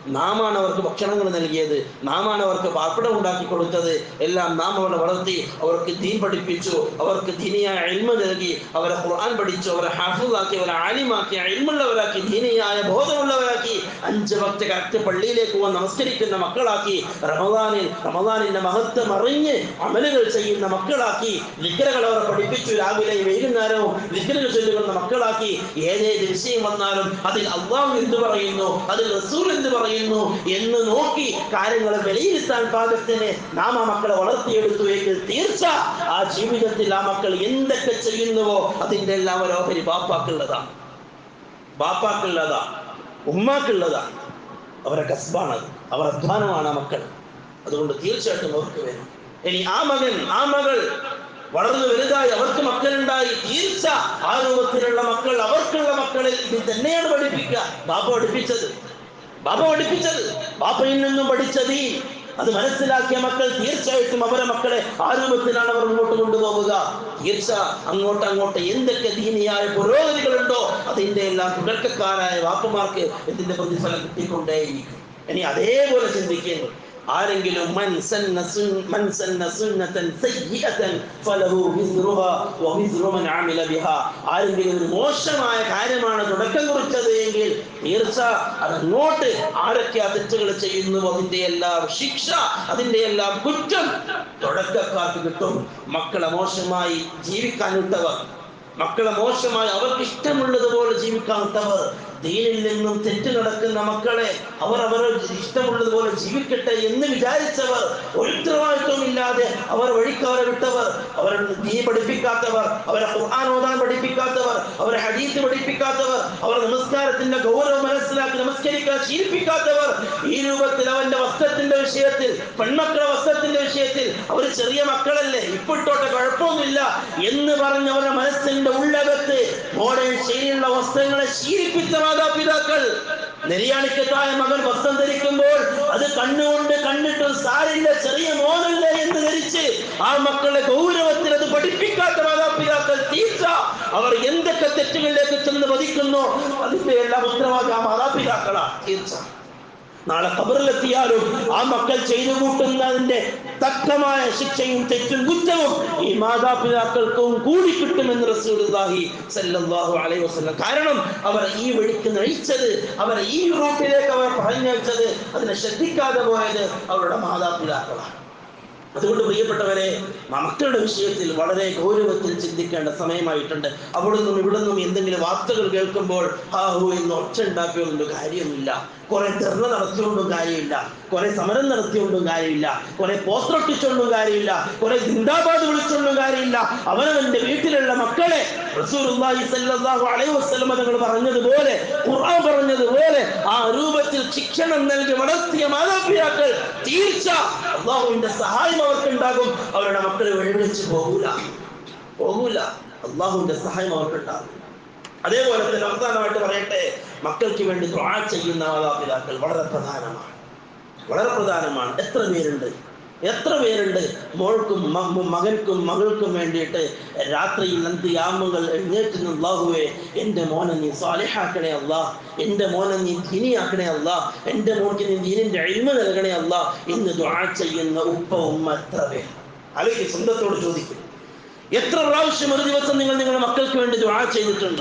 നാമാണ് അവർക്ക് ഭക്ഷണങ്ങൾ നൽകിയത് നാമാണ് അവർക്ക് പാർപ്പിടം ഉണ്ടാക്കി കൊടുത്തത് എല്ലാം നാം അവരെ വളർത്തി അവർക്ക് ദീൻ പഠിപ്പിച്ചു അവർക്ക് ദീനിയായ അഴിമ നൽകി അവരെ ഖുർആൻ പഠിച്ചു അവരെ ഹാഫിളാക്കി അവരെ ആലിമാക്കി അഴിമുള്ളവരാക്കി ദീനിയായ ബോധമുള്ളവരാക്കി അഞ്ച് ഭക്ത കറക്റ്റ് പള്ളിയിലേക്ക് പോകാൻ നമസ്കരിക്കുന്ന മക്കളാക്കി റമദാനിൽ റമദാനിന്റെ മഹത്വം അറിഞ്ഞ് അമലുകൾ ചെയ്യുന്ന മക്കളാക്കി വിഗ്രകൾ അവരെ പഠിപ്പിച്ചു രാവിലെ വൈകുന്നേരവും വിഗ്രകൾ ചൊല്ലുന്ന മക്കളാക്കി ഏതേത് വിഷയം വന്നാലും അതിൽ അള്ളാഹു എന്ത് പറയുന്നു അതിൽ റസൂൽ എന്ത് പറയുന്നു എന്ന് നോക്കി കാര്യങ്ങളെ വിലയിരുത്താൻ പാകത്തിന് നാം ആ മക്കളെ വളർത്തിയെടുത്തു എങ്കിൽ തീർച്ച ആ ജീവിതത്തിൽ ആ മക്കൾ എന്തൊക്കെ ചെയ്യുന്നുവോ അതിന്റെ എല്ലാം ഒരു ഓഹരി ബാപ്പാക്കുള്ളതാണ് ബാപ്പാക്കുള്ളതാ ഉമ്മാക്കുള്ളതാ അവരെ കസ്ബാണത് അവർ അധ്വാനമാണ് ആ മക്കൾ അതുകൊണ്ട് തീർച്ചയായിട്ടും അവർക്ക് വേണം ഇനി ആ മകൻ ആ മകൾ വളർന്നു വലുതായി അവർക്ക് മക്കളുണ്ടായി തീർച്ച ആ രൂപത്തിലുള്ള മക്കൾ അവർക്കുള്ള മക്കളിൽ ഇത് തന്നെയാണ് പഠിപ്പിക്കുക ബാപ്പ പഠിപ്പിച്ചത് ബാപ്പ പഠിപ്പിച്ചത് ബാപ്പയിൽ നിന്നും പഠിച്ചത് ഈ അത് മനസ്സിലാക്കിയ മക്കൾ തീർച്ചയായിട്ടും അവരെ മക്കളെ ആ രൂപത്തിലാണ് അവർ മുന്നോട്ട് കൊണ്ടുപോവുക തീർച്ച അങ്ങോട്ട് അങ്ങോട്ട് എന്തൊക്കെ ദീനിയായ പുരോഗതികളുണ്ടോ അതിന്റെ എല്ലാം തുടക്കക്കാരായ വാപ്പമാർക്ക് ഇതിന്റെ പ്രതിഫലം കിട്ടിക്കൊണ്ടേയിരിക്കും ഇനി അതേപോലെ ചിന്തിക്കുന്നു ആരെങ്കിലും മൻ സന്ന സുൻ- മൻ സന്ന സുന്നതൻ സയ്യിഅതൻ ഫലഹു വിസ്റുഹാ വവിസ്റു മൻ അമില ബിഹാ ആരെങ്കിലും ഒരു മോശമായ കാര്യമാണ് തുടക്കം കുറിച്ചത് എങ്കിൽ തീർച്ച അതങ്ങോട്ട് ആരൊക്കെ ആ തെറ്റുകൾ ചെയ്യുന്നു അതിന്റെ എല്ലാം ശിക്ഷ അതിന്റെ എല്ലാം കുറ്റം തുടക്കക്കാർക്ക് കിട്ടും മക്കളെ മോശമായി ജീവിക്കാൻ വിട്ടവർ മക്കളെ മോശമായി അവർക്ക് ഇഷ്ടമുള്ളതുപോലെ ജീവിക്കാൻ വിട്ടവർ ദീനിൽ നിന്നും തെറ്റ് നടക്കുന്ന മക്കളെ അവർ അവരെ ഇഷ്ടമുള്ളതുപോലെ ജീവിക്കട്ടെ എന്ന് വിചാരിച്ചവർ ഒരു ഉത്തരവാദിത്വം ഇല്ലാതെ അവർ വഴിക്കാരെ വിട്ടവർ അവർ ദീ പഠിപ്പിക്കാത്തവർ അവരെ ഖുർആൻ ഓതാൻ പഠിപ്പിക്കാത്തവർ അവരെ ഹദീസ് പഠിപ്പിക്കാത്തവർ അവർ നമസ്കാരത്തിന്റെ ഗൗരവം മനസ്സിലാക്കി നമസ്കരിക്കാൻ ശീലിപ്പിക്കാത്തവർ ഈ രൂപത്തിൽ അവന്റെ വസ്ത്രത്തിന്റെ വിഷയത്തിൽ പെൺമക്കളുടെ വസ്ത്രത്തിന്റെ വിഷയത്തിൽ അവർ ചെറിയ മക്കളല്ലേ ഇപ്പിട്ടോട്ടെ കുഴപ്പമൊന്നുമില്ല എന്ന് പറഞ്ഞ് അവരുടെ മനസ്സിന്റെ ഉള്ളകത്ത് മോഡേൺ ശൈലിയുള്ള വസ്ത്രങ്ങളെ ശീലിപ്പിച്ച മാതാപിതാക്കൾ നെരിയാണിക്കത്തായ മകൻ വസ്ത്രം ധരിക്കുമ്പോൾ അത് കണ്ണുകൊണ്ട് കണ്ടിട്ടും സാരില്ല ചെറിയ മോനല്ലേ എന്ന് ധരിച്ച് ആ മക്കളെ ഗൗരവത്തിൽ അത് പഠിപ്പിക്കാത്ത മാതാപിതാക്കൾ തീർച്ച അവർ എന്തൊക്കെ തെറ്റുകളിലേക്ക് ചെന്ന് വധിക്കുന്നു അതിന്റെ എല്ലാം ഉത്തരവാദി ആ മാതാപിതാക്കളാ തീർച്ച നാളെ കബറിലെത്തിയാലും ആ മക്കൾ ചെയ്തു കൂട്ടുന്നതിന്റെ തക്കമായ ശിക്ഷയും തെറ്റും കുറ്റവും ഈ മാതാപിതാക്കൾക്കും കൂടി കിട്ടുമെന്ന് റസൂലുള്ളാഹി സല്ലല്ലാഹു അലൈഹി വസല്ലം കാരണം അവർ ഈ വഴിക്ക് നയിച്ചത് അവർ ഈ റൂട്ടിലേക്ക് അവർ പറഞ്ഞയച്ചത് അതിനെ ശ്രദ്ധിക്കാതെ പോയത് അവരുടെ മാതാപിതാക്കളാണ് അതുകൊണ്ട് പ്രിയപ്പെട്ടവരെ മക്കളുടെ വിഷയത്തിൽ വളരെ ഗൗരവത്തിൽ ചിന്തിക്കേണ്ട സമയമായിട്ടുണ്ട് അവിടുന്നും ഇവിടുന്നും എന്തെങ്കിലും വാർത്തകൾ കേൾക്കുമ്പോൾ ഹാഹു എന്ന് ഒച്ച ഉണ്ടാക്കിയൊന്നും കാര്യമില്ല കുറെ ധർണ നടത്തിയോണ്ടും കാര്യമില്ല കുറെ സമരം നടത്തിയോണ്ടും കാര്യമില്ല കുറെ പോസ്റ്റർ ഒട്ടിച്ചോണ്ടും കാര്യമില്ല കുറെ ജിന്ദാബാദ് വിളിച്ചോണ്ടും കാര്യമില്ല അവനവന്റെ വീട്ടിലുള്ള മക്കളെ റസൂലുള്ളാഹി സ്വല്ലല്ലാഹു അലൈഹി വസല്ലം തങ്ങൾ പറഞ്ഞതുപോലെ ഖുർആൻ പറഞ്ഞതുപോലെ ആ രൂപത്തിൽ ശിക്ഷണം നൽകി വളർത്തിയ മാതാപിതാക്കൾ തീർച്ച അള്ളാഹുവിന്റെ സഹായം അവർക്കുണ്ടാകും അവരുടെ മക്കൾ വെളിവിളിച്ച് പോകൂല പോകൂല അള്ളാഹുവിന്റെ സഹായം അവർക്കുണ്ടാകും അതേപോലെ തന്നെ അവസാനമായിട്ട് പറയട്ടെ മക്കൾക്ക് വേണ്ടി ദ്വാ ചെയ്യുന്ന മാതാപിതാക്കൾ വളരെ പ്രധാനമാണ് വളരെ പ്രധാനമാണ് എത്ര പേരുണ്ട് എത്ര പേരുണ്ട് മോൾക്കും മ- മകൻക്കും മകൾക്കും വേണ്ടിയിട്ട് രാത്രിയിൽ അന്ത്യയാമങ്ങൾ എഴുന്നേറ്റ് അള്ളാഹുവേ എൻ്റെ മോനെ നീ സ്വാലിഹാക്കണേ അല്ല എൻ്റെ മോനെ നീ ധീനിയാക്കണേ അല്ല എൻ്റെ മോൾക്ക് നീ ദീനിൻ്റെ അഴിമ നൽകണേ അല്ല എന്ന് ദ്വാ ചെയ്യുന്ന ഉപ്പ ഉമ്മ എത്ര പേർ അല്ലെങ്കിൽ സ്വന്തത്തോട് ചോദിക്കും എത്ര പ്രാവശ്യം ഒരു ദിവസം നിങ്ങൾ നിങ്ങളുടെ മക്കൾക്ക് വേണ്ടി ദ്വാ ചെയ്തിട്ടുണ്ട്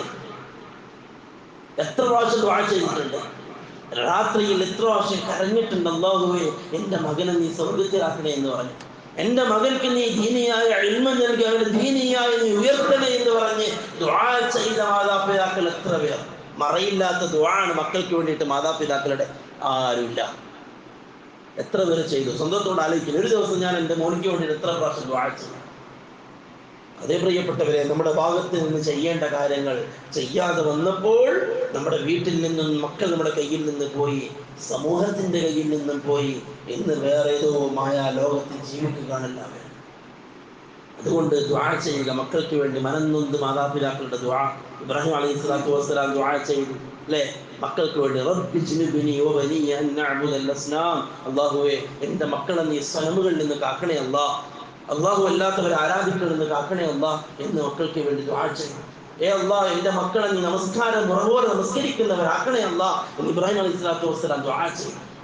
എത്ര പ്രാവശ്യം ദ്വാ ചെയ്തിട്ടുണ്ട് രാത്രിയിൽ എത്ര പ്രാവശ്യം കരഞ്ഞിട്ടുണ്ട് അള്ളാഹുവേ എൻ്റെ മകനെ നീ സ്വർഗത്തിലാക്കണേ എന്ന് പറഞ്ഞു എൻ്റെ മകൾക്ക് നീ ദീനിയായ അഴിമ നൽകി അവന് ദീനിയായി നീ ഉയർത്തണേ എന്ന് പറഞ്ഞ് ദ്വാ ചെയ്ത മാതാപിതാക്കൾ എത്ര പേർ മറയില്ലാത്ത ദ്വാണ് മക്കൾക്ക് വേണ്ടിയിട്ട് മാതാപിതാക്കളുടെ ആരുമില്ല എത്ര പേര് ചെയ്തു സ്വന്തത്തോട് ആലോചിക്കുന്നു ഒരു ദിവസം ഞാൻ എൻ്റെ മോനിക്ക് വേണ്ടിയിട്ട് എത്ര പ്രാവശ്യം ദ്വാ ചെയ്തു അതേ പ്രിയപ്പെട്ടവരെ നമ്മുടെ ഭാഗത്ത് നിന്ന് ചെയ്യേണ്ട കാര്യങ്ങൾ ചെയ്യാതെ വന്നപ്പോൾ നമ്മുടെ വീട്ടിൽ നിന്നും മക്കൾ നമ്മുടെ കയ്യിൽ നിന്ന് പോയി സമൂഹത്തിന്റെ കയ്യിൽ നിന്നും പോയി ഇന്ന് വേറെ ഏതോ മായാ ലോകത്തിൽ ജീവിക്കുകയാണെല്ലാവരും അതുകൊണ്ട് ദ്വാ ചെയ്യുക മക്കൾക്ക് വേണ്ടി മനംനൊന്ത് മാതാപിതാക്കളുടെ ദ്വാ ഇബ്രാഹിം അലൈഹി സ്വലാത്തു വസ്സലാം ദ്വാ ചെയ്തു അല്ലേ മക്കൾക്ക് വേണ്ടി റബ്ബി ജ്നുബ്നി വബനിയ അൻ നഅ്ബുദൽ അസ്നാം അല്ലാഹുവേ എൻ്റെ മക്കളെ നീ സ്വലമുകളിൽ നിന്ന് കാക്കണേ അല്ലാ അള്ളാഹു അല്ലാത്തവരെ ആരാധിക്കൽ നിന്ന് കാക്കണേ അല്ലാ എന്ന് മക്കൾക്ക് വേണ്ടി ദ്വാ ചെയ്തു ഏ അല്ലാ എൻ്റെ മക്കളെ നീ നമസ്കാരം മുറപോലെ നമസ്കരിക്കുന്നവരാക്കണേ അല്ലാ എന്ന് ഇബ്രാഹിം അലൈഹി സ്വലാത്തു വസ്സലാം ദ്വാ ചെയ്തു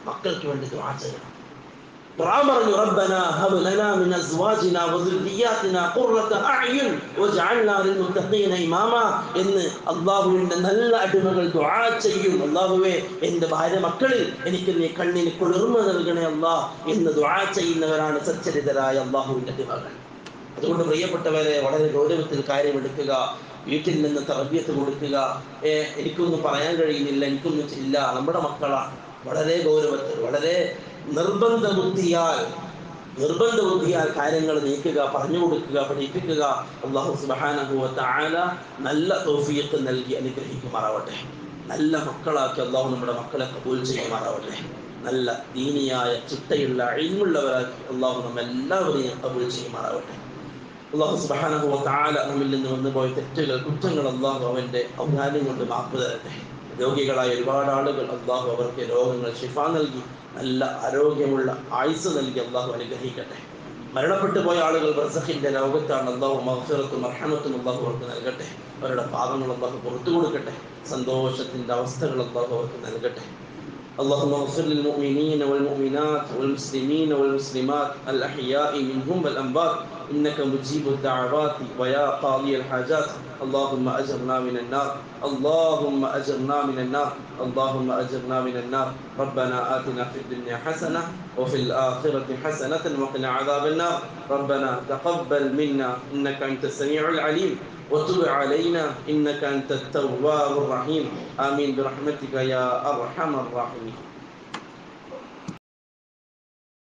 മക്കൾക്ക് വേണ്ടി ദുആ ചെയ്യണം ഖുർആൻ പറഞ്ഞു റബ്ബന ഹബ് ലനാ മിൻ അസ്വാജിന വദുർരിയാതിന ഖുർറത അഅ്യുൻ വജഅൽനാ ലിൽമുത്തഖീന ഇമാമ എന്ന് അല്ലാഹുവിന്റെ നല്ല അടിമകൾ ദുആ ചെയ്യും അല്ലാഹുവേ എൻ്റെ ഭാര്യ മക്കളിൽ എനിക്ക് നീ കണ്ണിന് കുളിർമ നൽകണേ അല്ലാ എന്ന് ദുആ ചെയ്യുന്നവരാണ് സച്ചരിതരായ അല്ലാഹുവിന്റെ അടിമകൾ അതുകൊണ്ട് പ്രിയപ്പെട്ടവരെ വളരെ ഗൗരവത്തിൽ കാര്യമെടുക്കുക വീട്ടിൽ നിന്ന് തർബിയത്ത് കൊടുക്കുക ഏ എനിക്കൊന്നും പറയാൻ കഴിയുന്നില്ല എനിക്കൊന്നും ഇല്ല നമ്മുടെ മക്കളാണ് വളരെ ഗൗരവത്തിൽ വളരെ നിർബന്ധ ബുദ്ധിയാൽ നിർബന്ധ ബുദ്ധിയാൽ കാര്യങ്ങൾ നീക്കുക പറഞ്ഞു കൊടുക്കുക പഠിപ്പിക്കുക അള്ളാഹു സുബ്ഹാനഹു വ തആല നല്ല തൗഫീഖ് നൽകി അനുഗ്രഹിക്കുമാറാവട്ടെ നല്ല മക്കളാക്കി അള്ളാഹു നമ്മുടെ മക്കളെ കബൂൽ ചെയ്യുമാറാവട്ടെ നല്ല ദീനിയായ ചിട്ടയുള്ള അഴിമുള്ളവരാക്കി അള്ളാഹു നമ്മെല്ലാവരെയും കബൂൽ ചെയ്യുമാറാവട്ടെ അള്ളാഹു സുബ്ഹാനഹു വ തആല നമ്മിൽ നിന്ന് വന്നുപോയ തെറ്റുകൾ കുറ്റങ്ങൾ അള്ളാഹു അവൻ്റെ ഔദാര്യം കൊണ്ട് മാപ്പ് തരട്ടെ രോഗികളായ ഒരുപാട് ആളുകൾ അള്ളാഹു അവർക്ക് രോഗങ്ങൾ ഷിഫ നൽകി നല്ല ആരോഗ്യമുള്ള ആയുസ് നൽകി അള്ളാഹു അനുഗ്രഹിക്കട്ടെ മരണപ്പെട്ടു പോയ ആളുകൾ ബർസഖിന്റെ ലോകത്താണ് അള്ളാഹു മഹഫിറത്തും അർഹമത്തും അള്ളാഹു അവർക്ക് നൽകട്ടെ അവരുടെ പാപങ്ങൾ അള്ളാഹു പുറത്തു കൊടുക്കട്ടെ സന്തോഷത്തിന്റെ അവസ്ഥകൾ അള്ളാഹു അവർക്ക് നൽകട്ടെ اللهم اغفر للمؤمنين والمؤمنات والمسلمين والمسلمات الأحياء منهم والأموات إنك مجيب الدعوات ويا قاضي الحاجات اللهم أجرنا من النار اللهم أجرنا من النار اللهم أجرنا من النار ربنا آتنا في الدنيا حسنة وفي الآخرة حسنة وقنا عذاب النار ربنا تقبل منا إنك أنت السميع العليم وتب علينا إنك أنت التواب الرحيم آمين برحمتك يا أرحم الراحمين